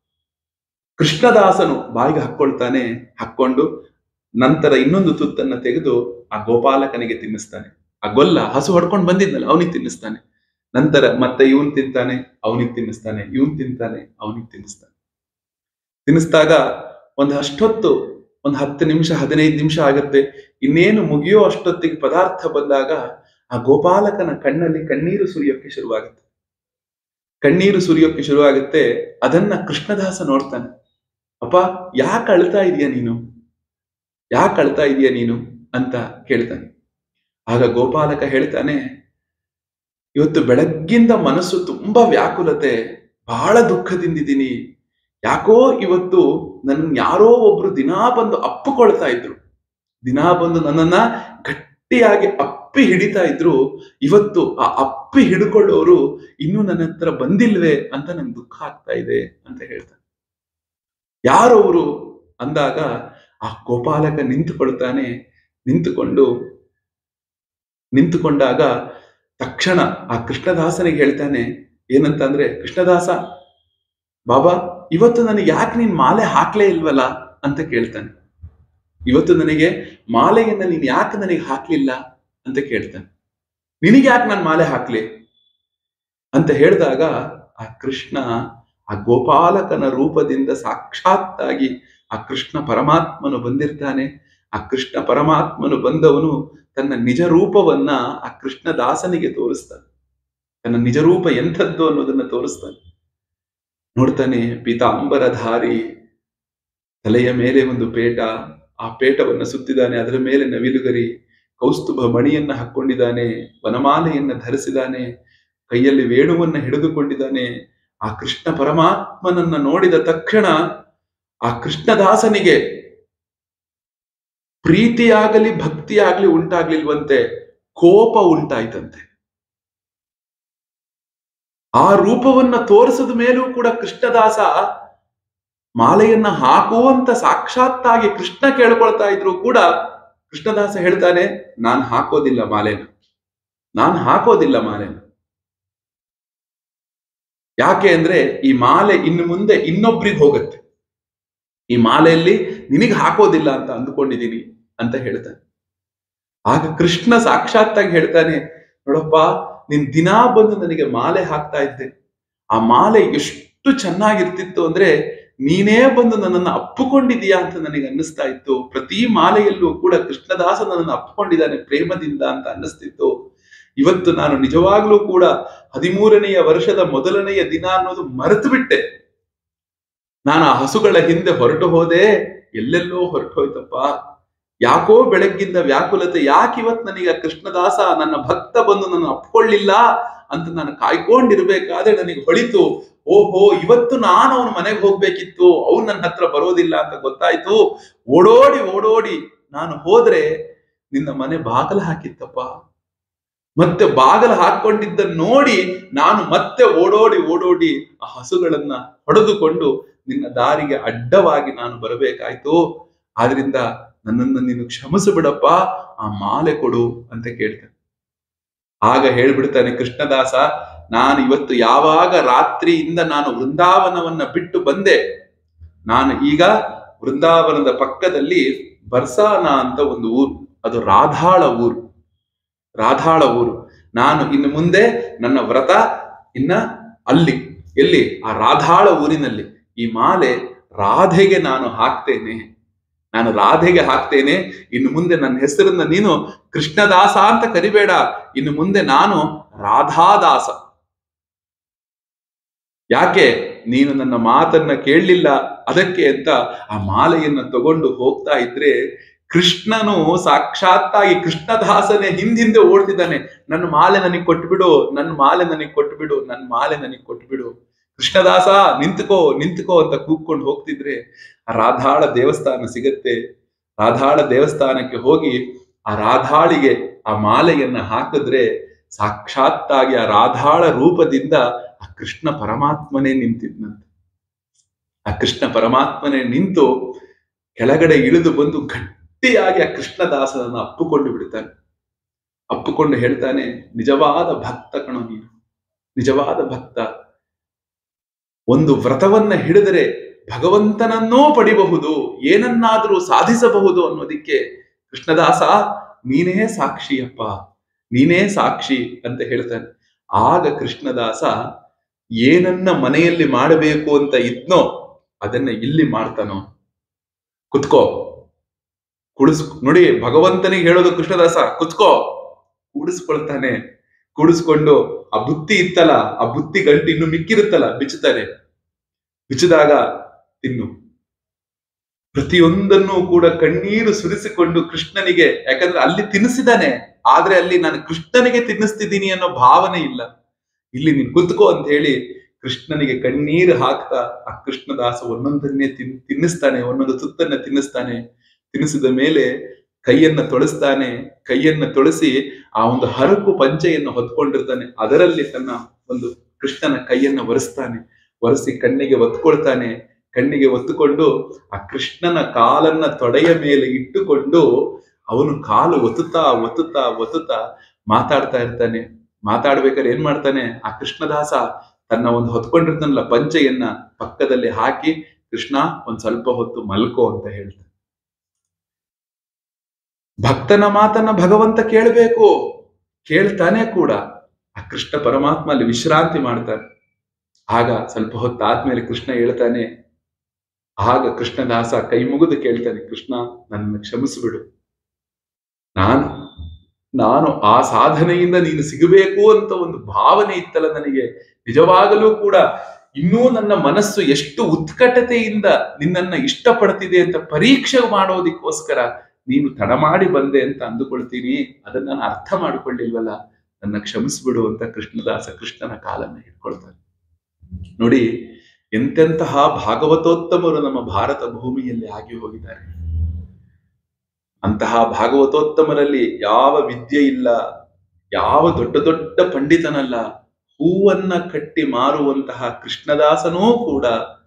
ಕೃಷ್ಣದಾಸನು ಬಾಯಿಗೆ ಹಾಕ್ಕೊಳ್ತಾನೆ ಹಾಕ್ಕೊಂಡು ನಂತರ ಇನ್ನೊಂದು ತುತ್ತನ್ನ ತೆಗೆದು ಆ ಗೋಪಾಲಕನಿಗೆ ತಿನ್ನಿಸ್ತಾನೆ ಆ ಗೊಲ್ಲ ಹಸು ಹೊಡ್ಕೊಂಡು ಬಂದಿದ್ನಲ್ಲ ಅವನಿಗೆ ತಿನ್ನಿಸ್ತಾನೆ ನಂತರ ಮತ್ತೆ ಇವನ್ ತಿಂತಾನೆ ಅವನಿಗೆ ತಿನ್ನಿಸ್ತಾನೆ ಇವನ್ ತಿಂತಾನೆ ಅವನಿಗೆ ತಿನ್ನಿಸ್ತಾನೆ ತಿನ್ನಿಸ್ದಾಗ ಒಂದು ಅಷ್ಟೊತ್ತು ಒಂದು ಹತ್ತು ನಿಮಿಷ ಹದಿನೈದು ನಿಮಿಷ ಆಗತ್ತೆ ಇನ್ನೇನು ಮುಗಿಯೋ ಅಷ್ಟೊತ್ತಿಗೆ ಪದಾರ್ಥ ಬಂದಾಗ ಆ ಗೋಪಾಲಕನ ಕಣ್ಣಲ್ಲಿ ಕಣ್ಣೀರು ಸುರಿಯೋಕೆ ಶುರುವಾಗುತ್ತೆ ಕಣ್ಣೀರು ಸುರಿಯೋಕೆ ಶುರುವಾಗುತ್ತೆ ಅದನ್ನ ಕೃಷ್ಣದಾಸ ನೋಡ್ತಾನೆ ಅಪ್ಪ ಯಾಕೆ ಅಳ್ತಾ ಇದೀಯ ನೀನು ಯಾಕೆ ಅಳ್ತಾ ಇದೀಯ ನೀನು ಅಂತ ಕೇಳ್ತಾನೆ ಆಗ ಗೋಪಾಲಕ ಹೇಳ್ತಾನೆ ಇವತ್ತು ಬೆಳಗ್ಗಿಂದ ಮನಸ್ಸು ತುಂಬಾ ವ್ಯಾಕುಲತೆ ಬಹಳ ದುಃಖದಿಂದಿದ್ದೀನಿ ಯಾಕೋ ಇವತ್ತು ನನ್ನ ಯಾರೋ ಒಬ್ರು ದಿನಾ ಬಂದು ಅಪ್ಪಿಕೊಳ್ತಾ ಇದ್ರು ದಿನಾ ಬಂದು ನನ್ನನ್ನ ಗಟ್ಟಿಯಾಗಿ ಅಪ್ಪಿ ಹಿಡಿತಾ ಇದ್ರು ಇವತ್ತು ಆ ಅಪ್ಪಿ ಹಿಡ್ಕೊಳ್ಳೋರು ಇನ್ನೂ ನನ್ನ ಹತ್ರ ಬಂದಿಲ್ವೇ ಅಂತ ನಂಗೆ ದುಃಖ ಆಗ್ತಾ ಇದೆ ಅಂತ ಹೇಳ್ತಾನೆ ಯಾರವರು ಅಂದಾಗ ಆ ಗೋಪಾಲಕ ನಿಂತುಕೊಳ್ತಾನೆ ನಿಂತುಕೊಂಡು ನಿಂತುಕೊಂಡಾಗ ತಕ್ಷಣ ಆ ಕೃಷ್ಣದಾಸನಿಗೆ ಹೇಳ್ತಾನೆ ಏನಂತ ಅಂದ್ರೆ ಕೃಷ್ಣದಾಸ ಬಾಬಾ ಇವತ್ತು ನನಗೆ ಯಾಕೆ ನೀನ್ ಮಾಲೆ ಹಾಕ್ಲೇ ಇಲ್ವಲ್ಲ ಅಂತ ಕೇಳ್ತಾನೆ ಇವತ್ತು ನನಗೆ ಮಾಲೆಯನ್ನ ನೀನ್ ಯಾಕೆ ನನಗೆ ಹಾಕ್ಲಿಲ್ಲ ಅಂತ ಕೇಳ್ತಾನೆ ನಿನಗೆ ಯಾಕೆ ನಾನು ಮಾಲೆ ಹಾಕ್ಲಿ ಅಂತ ಹೇಳಿದಾಗ ಆ ಕೃಷ್ಣ ಆ ಗೋಪಾಲಕನ ರೂಪದಿಂದ ಸಾಕ್ಷಾತ್ತಾಗಿ ಆ ಕೃಷ್ಣ ಪರಮಾತ್ಮನು ಬಂದಿರ್ತಾನೆ ಆ ಕೃಷ್ಣ ಪರಮಾತ್ಮನು ಬಂದವನು ತನ್ನ ನಿಜ ರೂಪವನ್ನ ಆ ಕೃಷ್ಣ ದಾಸನಿಗೆ ತೋರಿಸ್ತಾನೆ ತನ್ನ ನಿಜ ರೂಪ ಎಂಥದ್ದು ಅನ್ನೋದನ್ನ ತೋರಿಸ್ತಾನೆ ನೋಡ್ತಾನೆ ಪೀತಾಂಬರಧಾರಿ ತಲೆಯ ಮೇಲೆ ಒಂದು ಪೇಟ ಆ ಪೇಟವನ್ನ ಸುತ್ತಿದ್ದಾನೆ ಅದರ ಮೇಲೆ ನವಿಲುಗರಿ ಕೌಸ್ತುಭ ಮಣಿಯನ್ನ ಹಾಕೊಂಡಿದ್ದಾನೆ ವನಮಾಲೆಯನ್ನ ಧರಿಸಿದಾನೆ ಕೈಯಲ್ಲಿ ವೇಣುವನ್ನ ಹಿಡಿದುಕೊಂಡಿದ್ದಾನೆ ಆ ಕೃಷ್ಣ ಪರಮಾತ್ಮನನ್ನ ನೋಡಿದ ತಕ್ಷಣ ಆ ಕೃಷ್ಣದಾಸನಿಗೆ ಪ್ರೀತಿಯಾಗಲಿ ಭಕ್ತಿಯಾಗ್ಲಿ ಉಂಟಾಗ್ಲಿಲ್ವಂತೆ ಕೋಪ ಉಂಟಾಯ್ತಂತೆ ಆ ರೂಪವನ್ನ ತೋರಿಸಿದ ಮೇಲೂ ಕೂಡ ಕೃಷ್ಣದಾಸ ಮಾಲೆಯನ್ನ ಹಾಕುವಂತ ಸಾಕ್ಷಾತ್ತಾಗಿ ಕೃಷ್ಣ ಕೇಳ್ಕೊಳ್ತಾ ಇದ್ರು ಕೂಡ ಕೃಷ್ಣದಾಸ ಹೇಳ್ತಾನೆ ನಾನ್ ಹಾಕೋದಿಲ್ಲ ಮಾಲೆನ ನಾನ್ ಹಾಕೋದಿಲ್ಲ ಮಾಲೆನ ಯಾಕೆ ಅಂದ್ರೆ ಈ ಮಾಲೆ ಇನ್ನು ಮುಂದೆ ಇನ್ನೊಬ್ರಿಗೆ ಹೋಗುತ್ತೆ ಈ ಮಾಲೆಯಲ್ಲಿ ನಿನಗೆ ಹಾಕೋದಿಲ್ಲ ಅಂತ ಅಂದುಕೊಂಡಿದ್ದೀನಿ ಅಂತ ಹೇಳ್ತಾನೆ ಆಗ ಕೃಷ್ಣ ಸಾಕ್ಷಾತ್ತಾಗಿ ಹೇಳ್ತಾನೆ ನೋಡಪ್ಪ ನಿನ್ ದಿನಾ ಬಂದು ನನಗೆ ಮಾಲೆ ಹಾಕ್ತಾ ಇದ್ದೆ ಆ ಮಾಲೆ ಎಷ್ಟು ಚೆನ್ನಾಗಿರ್ತಿತ್ತು ಅಂದ್ರೆ ನೀನೇ ಬಂದು ನನ್ನನ್ನ ಅಪ್ಪುಕೊಂಡಿದೀಯಾ ಅಂತ ನನಗೆ ಅನ್ನಿಸ್ತಾ ಇತ್ತು ಪ್ರತಿ ಮಾಲೆಯಲ್ಲೂ ಕೂಡ ಕೃಷ್ಣದಾಸ ನನ್ನನ್ನು ಅಪ್ಪಿಕೊಂಡಿದ್ದಾನೆ ಪ್ರೇಮದಿಂದ ಅಂತ ಅನ್ನಿಸ್ತಿತ್ತು ಇವತ್ತು ನಾನು ನಿಜವಾಗ್ಲೂ ಕೂಡ ಹದಿಮೂರನೆಯ ವರ್ಷದ ಮೊದಲನೆಯ ದಿನ ಅನ್ನೋದು ಮರೆತು ಬಿಟ್ಟೆ ನಾನು ಆ ಹಸುಗಳ ಹಿಂದೆ ಹೊರಟು ಹೋದೆ ಎಲ್ಲೆಲ್ಲೋ ಹೊರಟು ಹೋಯ್ತಪ್ಪ ಯಾಕೋ ಬೆಳಗ್ಗಿಂದ ವ್ಯಾಕುಲತೆ ಯಾಕೆ ಇವತ್ ನನಗೆ ಕೃಷ್ಣದಾಸ ನನ್ನ ಭಕ್ತ ಬಂದು ನನ್ನ ಅಪ್ಕೊಳ್ಳಿಲ್ಲ ಅಂತ ನಾನು ಕಾಯ್ಕೊಂಡಿರ್ಬೇಕಾದ್ರೆ ನನಗೆ ಹೊಳಿತು ಓಹೋ ಇವತ್ತು ನಾನು ಅವನ ಮನೆಗೆ ಹೋಗ್ಬೇಕಿತ್ತು ಅವ್ನು ನನ್ನ ಹತ್ರ ಬರೋದಿಲ್ಲ ಅಂತ ಗೊತ್ತಾಯ್ತು ಓಡೋಡಿ ಓಡೋಡಿ ನಾನು ಹೋದ್ರೆ ನಿನ್ನ ಮನೆ ಬಾಗಲ ಹಾಕಿತ್ತಪ್ಪ ಮತ್ತೆ ಬಾಗಲ ಹಾಕೊಂಡಿದ್ದ ನೋಡಿ ನಾನು ಮತ್ತೆ ಓಡೋಡಿ ಓಡೋಡಿ ಆ ಹಸುಗಳನ್ನ ಹೊಡೆದುಕೊಂಡು ನಿನ್ನ ದಾರಿಗೆ ಅಡ್ಡವಾಗಿ ನಾನು ಬರಬೇಕಾಯ್ತು ಆದ್ರಿಂದ ನನ್ನನ್ನು ನೀನು ಕ್ಷಮಿಸು ಬಿಡಪ್ಪ ಆ ಮಾಲೆ ಕೊಡು ಅಂತ ಕೇಳ್ತಾನೆ ಆಗ ಹೇಳ್ಬಿಡ್ತಾನೆ ಕೃಷ್ಣದಾಸ ನಾನು ಇವತ್ತು ಯಾವಾಗ ರಾತ್ರಿಯಿಂದ ನಾನು ವೃಂದಾವನವನ್ನ ಬಿಟ್ಟು ಬಂದೆ ನಾನು ಈಗ ವೃಂದಾವನದ ಪಕ್ಕದಲ್ಲಿ ಬರ್ಸಾನ ಅಂತ ಒಂದು ಊರು ಅದು ರಾಧಾಳ ಊರು ರಾಧಾಳ ಊರು ನಾನು ಇನ್ನು ಮುಂದೆ ನನ್ನ ವ್ರತ ಇನ್ನ ಅಲ್ಲಿ ಎಲ್ಲಿ ಆ ರಾಧಾಳ ಊರಿನಲ್ಲಿ ಈ ಮಾಲೆ ರಾಧೆಗೆ ನಾನು ಹಾಕ್ತೇನೆ ನಾನು ರಾಧೆಗೆ ಹಾಕ್ತೇನೆ ಇನ್ನು ಮುಂದೆ ನನ್ನ ಹೆಸರನ್ನ ನೀನು ಕೃಷ್ಣದಾಸ ಅಂತ ಕರಿಬೇಡ ಇನ್ನು ಮುಂದೆ ನಾನು ರಾಧಾದಾಸ ಯಾಕೆ ನೀನು ನನ್ನ ಮಾತನ್ನ ಕೇಳಲಿಲ್ಲ ಅದಕ್ಕೆ ಅಂತ ಆ ಮಾಲೆಯನ್ನ ತಗೊಂಡು ಹೋಗ್ತಾ ಇದ್ರೆ ಕೃಷ್ಣನು ಸಾಕ್ಷಾತ್ತಾಗಿ ಕೃಷ್ಣದಾಸನೇ ಹಿಂದಿಂದೆ ಓಡ್ತಿದ್ದಾನೆ ನನ್ನ ಮಾಲೆ ನನಗೆ ಕೊಟ್ಬಿಡು ನನ್ನ ಮಾಲೆ ನನಗೆ ಕೊಟ್ಬಿಡು ನನ್ನ ಮಾಲೆ ನನಗೆ ಕೊಟ್ಬಿಡು ಕೃಷ್ಣದಾಸ ನಿಂತ್ಕೋ ನಿಂತ್ಕೋ ಅಂತ ಕೂಗ್ಕೊಂಡು ಹೋಗ್ತಿದ್ರೆ ಆ ರಾಧಾಳ ದೇವಸ್ಥಾನ ಸಿಗತ್ತೆ ರಾಧಾಳ ದೇವಸ್ಥಾನಕ್ಕೆ ಹೋಗಿ ಆ ರಾಧಾಳಿಗೆ ಆ ಮಾಲೆಯನ್ನ ಹಾಕಿದ್ರೆ ಸಾಕ್ಷಾತ್ತಾಗಿ ಆ ರಾಧಾಳ ರೂಪದಿಂದ ಆ ಕೃಷ್ಣ ಪರಮಾತ್ಮನೇ ನಿಂತಿದ್ನಂತೆ ಆ ಕೃಷ್ಣ ಪರಮಾತ್ಮನೇ ನಿಂತು ಕೆಳಗಡೆ ಇಳಿದು ಬಂದು ಗಟ್ಟಿಯಾಗಿ ಆ ಕೃಷ್ಣದಾಸನನ್ನ ಅಪ್ಪುಕೊಂಡು ಬಿಡ್ತಾನೆ ಅಪ್ಪುಕೊಂಡು ಹೇಳ್ತಾನೆ ನಿಜವಾದ ಭಕ್ತ ಕಣೋ ನೀನು ನಿಜವಾದ ಭಕ್ತ ಒಂದು ವ್ರತವನ್ನ ಹಿಡಿದರೆ ಭಗವಂತನನ್ನೂ ಪಡಿಬಹುದು ಏನನ್ನಾದರೂ ಸಾಧಿಸಬಹುದು ಅನ್ನೋದಿಕ್ಕೆ ಕೃಷ್ಣದಾಸ ನೀನೇ ಸಾಕ್ಷಿಯಪ್ಪ ನೀನೇ ಸಾಕ್ಷಿ ಅಂತ ಹೇಳ್ತಾನೆ ಆಗ ಕೃಷ್ಣದಾಸ ಏನನ್ನ ಮನೆಯಲ್ಲಿ ಮಾಡಬೇಕು ಅಂತ ಇದ್ನೋ ಅದನ್ನ ಇಲ್ಲಿ ಮಾಡ್ತಾನೋ ಕುತ್ಕೋ ಕುಡಿಸ್ ನೋಡಿ ಭಗವಂತನಿಗೆ ಹೇಳೋದು ಕೃಷ್ಣದಾಸ ಕುತ್ಕೋ ಕೂಡಿಸ್ಕೊಳ್ತಾನೆ ಕೂಡಿಸ್ಕೊಂಡು ಆ ಬುತ್ತಿ ಇತ್ತಲ್ಲ ಆ ಬುತ್ತಿ ಗಂಟು ಇನ್ನು ಮಿಕ್ಕಿರುತ್ತಲ್ಲ ಬಿಚ್ಚುತ್ತಾನೆ ಬಿಚ್ಚಿದಾಗ ತಿನ್ನು ಪ್ರತಿಯೊಂದನ್ನು ಕೂಡ ಕಣ್ಣೀರು ಸುರಿಸಿಕೊಂಡು ಕೃಷ್ಣನಿಗೆ ಯಾಕಂದ್ರೆ ಅಲ್ಲಿ ತಿನ್ನಿಸಿದಾನೆ ಆದ್ರೆ ಅಲ್ಲಿ ನಾನು ಕೃಷ್ಣನಿಗೆ ತಿನ್ನಿಸ್ತಿದ್ದೀನಿ ಅನ್ನೋ ಭಾವನೆ ಇಲ್ಲ ಇಲ್ಲಿ ನೀನ್ ಕುತ್ಕೋ ಅಂತ ಹೇಳಿ ಕೃಷ್ಣನಿಗೆ ಕಣ್ಣೀರು ಹಾಕ್ತಾ ಆ ಕೃಷ್ಣದಾಸ ಒಂದೊಂದನ್ನೇ ತಿನ್ ತಿನ್ನಿಸ್ತಾನೆ ಒಂದೊಂದು ತುತ್ತನ್ನ ತಿನ್ನಿಸ್ತಾನೆ ತಿನ್ನಿಸಿದ ಮೇಲೆ ಕೈಯನ್ನ ತೊಳಸ್ತಾನೆ ಕೈಯನ್ನ ತೊಳಸಿ ಆ ಒಂದು ಹರಕು ಪಂಚೆಯನ್ನು ಹೊತ್ಕೊಂಡಿರ್ತಾನೆ ಅದರಲ್ಲಿ ತನ್ನ ಒಂದು ಕೃಷ್ಣನ ಕೈಯನ್ನ ಒರೆಸ್ತಾನೆ ಒರೆಸಿ ಕಣ್ಣಿಗೆ ಒತ್ಕೊಳ್ತಾನೆ ಕಣ್ಣಿಗೆ ಒತ್ತುಕೊಂಡು ಆ ಕೃಷ್ಣನ ಕಾಲನ್ನ ತೊಡೆಯ ಮೇಲೆ ಇಟ್ಟುಕೊಂಡು ಅವನು ಕಾಲು ಒತ್ತುತ್ತಾ ಒತ್ತುತ್ತಾ ಒತ್ತುತ್ತಾ ಮಾತಾಡ್ತಾ ಇರ್ತಾನೆ ಮಾತಾಡ್ಬೇಕಾದ್ರೆ ಏನ್ ಮಾಡ್ತಾನೆ ಆ ಕೃಷ್ಣದಾಸ ತನ್ನ ಒಂದು ಹೊತ್ಕೊಂಡಿರ್ತಾನಲ್ಲ ಪಂಚೆಯನ್ನ ಪಕ್ಕದಲ್ಲಿ ಹಾಕಿ ಕೃಷ್ಣ ಒಂದ್ ಸ್ವಲ್ಪ ಹೊತ್ತು ಮಲ್ಕೋ ಅಂತ ಹೇಳ್ತಾನೆ ಭಕ್ತನ ಮಾತನ್ನ ಭಗವಂತ ಕೇಳಬೇಕು ಕೇಳ್ತಾನೆ ಕೂಡ ಆ ಕೃಷ್ಣ ಪರಮಾತ್ಮ ಅಲ್ಲಿ ವಿಶ್ರಾಂತಿ ಮಾಡ್ತಾನೆ ಆಗ ಸ್ವಲ್ಪ ಹೊತ್ತಾದ್ಮೇಲೆ ಕೃಷ್ಣ ಹೇಳ್ತಾನೆ ಆಗ ಕೃಷ್ಣದಾಸ ಕೈ ಮುಗಿದು ಕೇಳ್ತಾನೆ ಕೃಷ್ಣ ನನ್ನ ಕ್ಷಮಿಸಿಬಿಡು ನಾನು ನಾನು ಆ ಸಾಧನೆಯಿಂದ ನೀನು ಸಿಗಬೇಕು ಅಂತ ಒಂದು ಭಾವನೆ ಇತ್ತಲ್ಲ ನನಗೆ ನಿಜವಾಗಲೂ ಕೂಡ ಇನ್ನೂ ನನ್ನ ಮನಸ್ಸು ಎಷ್ಟು ಉತ್ಕಟತೆಯಿಂದ ನಿನ್ನನ್ನ ಇಷ್ಟಪಡ್ತಿದೆ ಅಂತ ಪರೀಕ್ಷೆ ಮಾಡೋದಿಕ್ಕೋಸ್ಕರ ನೀನು ತಡ ಮಾಡಿ ಬಂದೆ ಅಂತ ಅಂದುಕೊಳ್ತೀನಿ ಅದನ್ನ ನಾನು ಅರ್ಥ ಮಾಡಿಕೊಳ್ಳಿಲ್ವಲ್ಲ ನನ್ನ ಕ್ಷಮಿಸ್ಬಿಡು ಅಂತ ಕೃಷ್ಣದಾಸ ಕೃಷ್ಣನ ಕಾಲನ್ನ ಹಿಡ್ಕೊಳ್ತಾನೆ ನೋಡಿ ಎಂತೆಂತಹ ಭಾಗವತೋತ್ತಮರು ನಮ್ಮ ಭಾರತ ಭೂಮಿಯಲ್ಲಿ ಆಗಿ ಹೋಗಿದ್ದಾರೆ ಅಂತಹ ಭಾಗವತೋತ್ತಮರಲ್ಲಿ ಯಾವ ವಿದ್ಯೆ ಇಲ್ಲ ಯಾವ ದೊಡ್ಡ ದೊಡ್ಡ ಪಂಡಿತನಲ್ಲ ಹೂವನ್ನ ಕಟ್ಟಿ ಮಾರುವಂತಹ ಕೃಷ್ಣದಾಸನೂ ಕೂಡ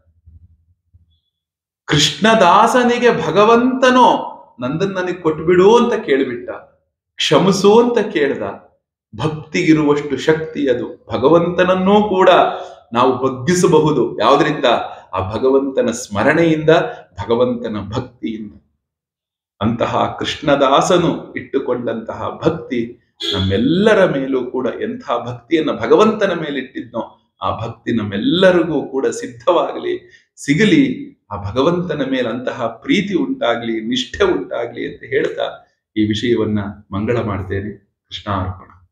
ಕೃಷ್ಣದಾಸನಿಗೆ ಭಗವಂತನೋ ನಂದನ್ ನನಗೆ ಕೊಟ್ಬಿಡು ಅಂತ ಕೇಳಿಬಿಟ್ಟ ಕ್ಷಮಿಸು ಅಂತ ಕೇಳ್ದ ಭಕ್ತಿಗಿರುವಷ್ಟು ಶಕ್ತಿ ಅದು ಭಗವಂತನನ್ನೂ ಕೂಡ ನಾವು ಬಗ್ಗಿಸಬಹುದು ಯಾವುದರಿಂದ ಆ ಭಗವಂತನ ಸ್ಮರಣೆಯಿಂದ ಭಗವಂತನ ಭಕ್ತಿಯಿಂದ ಅಂತಹ ಕೃಷ್ಣದಾಸನು ಇಟ್ಟುಕೊಂಡಂತಹ ಭಕ್ತಿ ನಮ್ಮೆಲ್ಲರ ಮೇಲೂ ಕೂಡ ಎಂಥ ಭಕ್ತಿಯನ್ನ ಭಗವಂತನ ಮೇಲೆ ಇಟ್ಟಿದ್ನೋ ಆ ಭಕ್ತಿ ನಮ್ಮೆಲ್ಲರಿಗೂ ಕೂಡ ಸಿದ್ಧವಾಗಲಿ ಸಿಗಲಿ ಆ ಭಗವಂತನ ಮೇಲೆ ಅಂತಹ ಪ್ರೀತಿ ಉಂಟಾಗ್ಲಿ ನಿಷ್ಠೆ ಉಂಟಾಗ್ಲಿ ಅಂತ ಹೇಳ್ತಾ ಈ ವಿಷಯವನ್ನ ಮಂಗಳ ಮಾಡ್ತೇನೆ ಕೃಷ್ಣ ಅರ್ಪಣ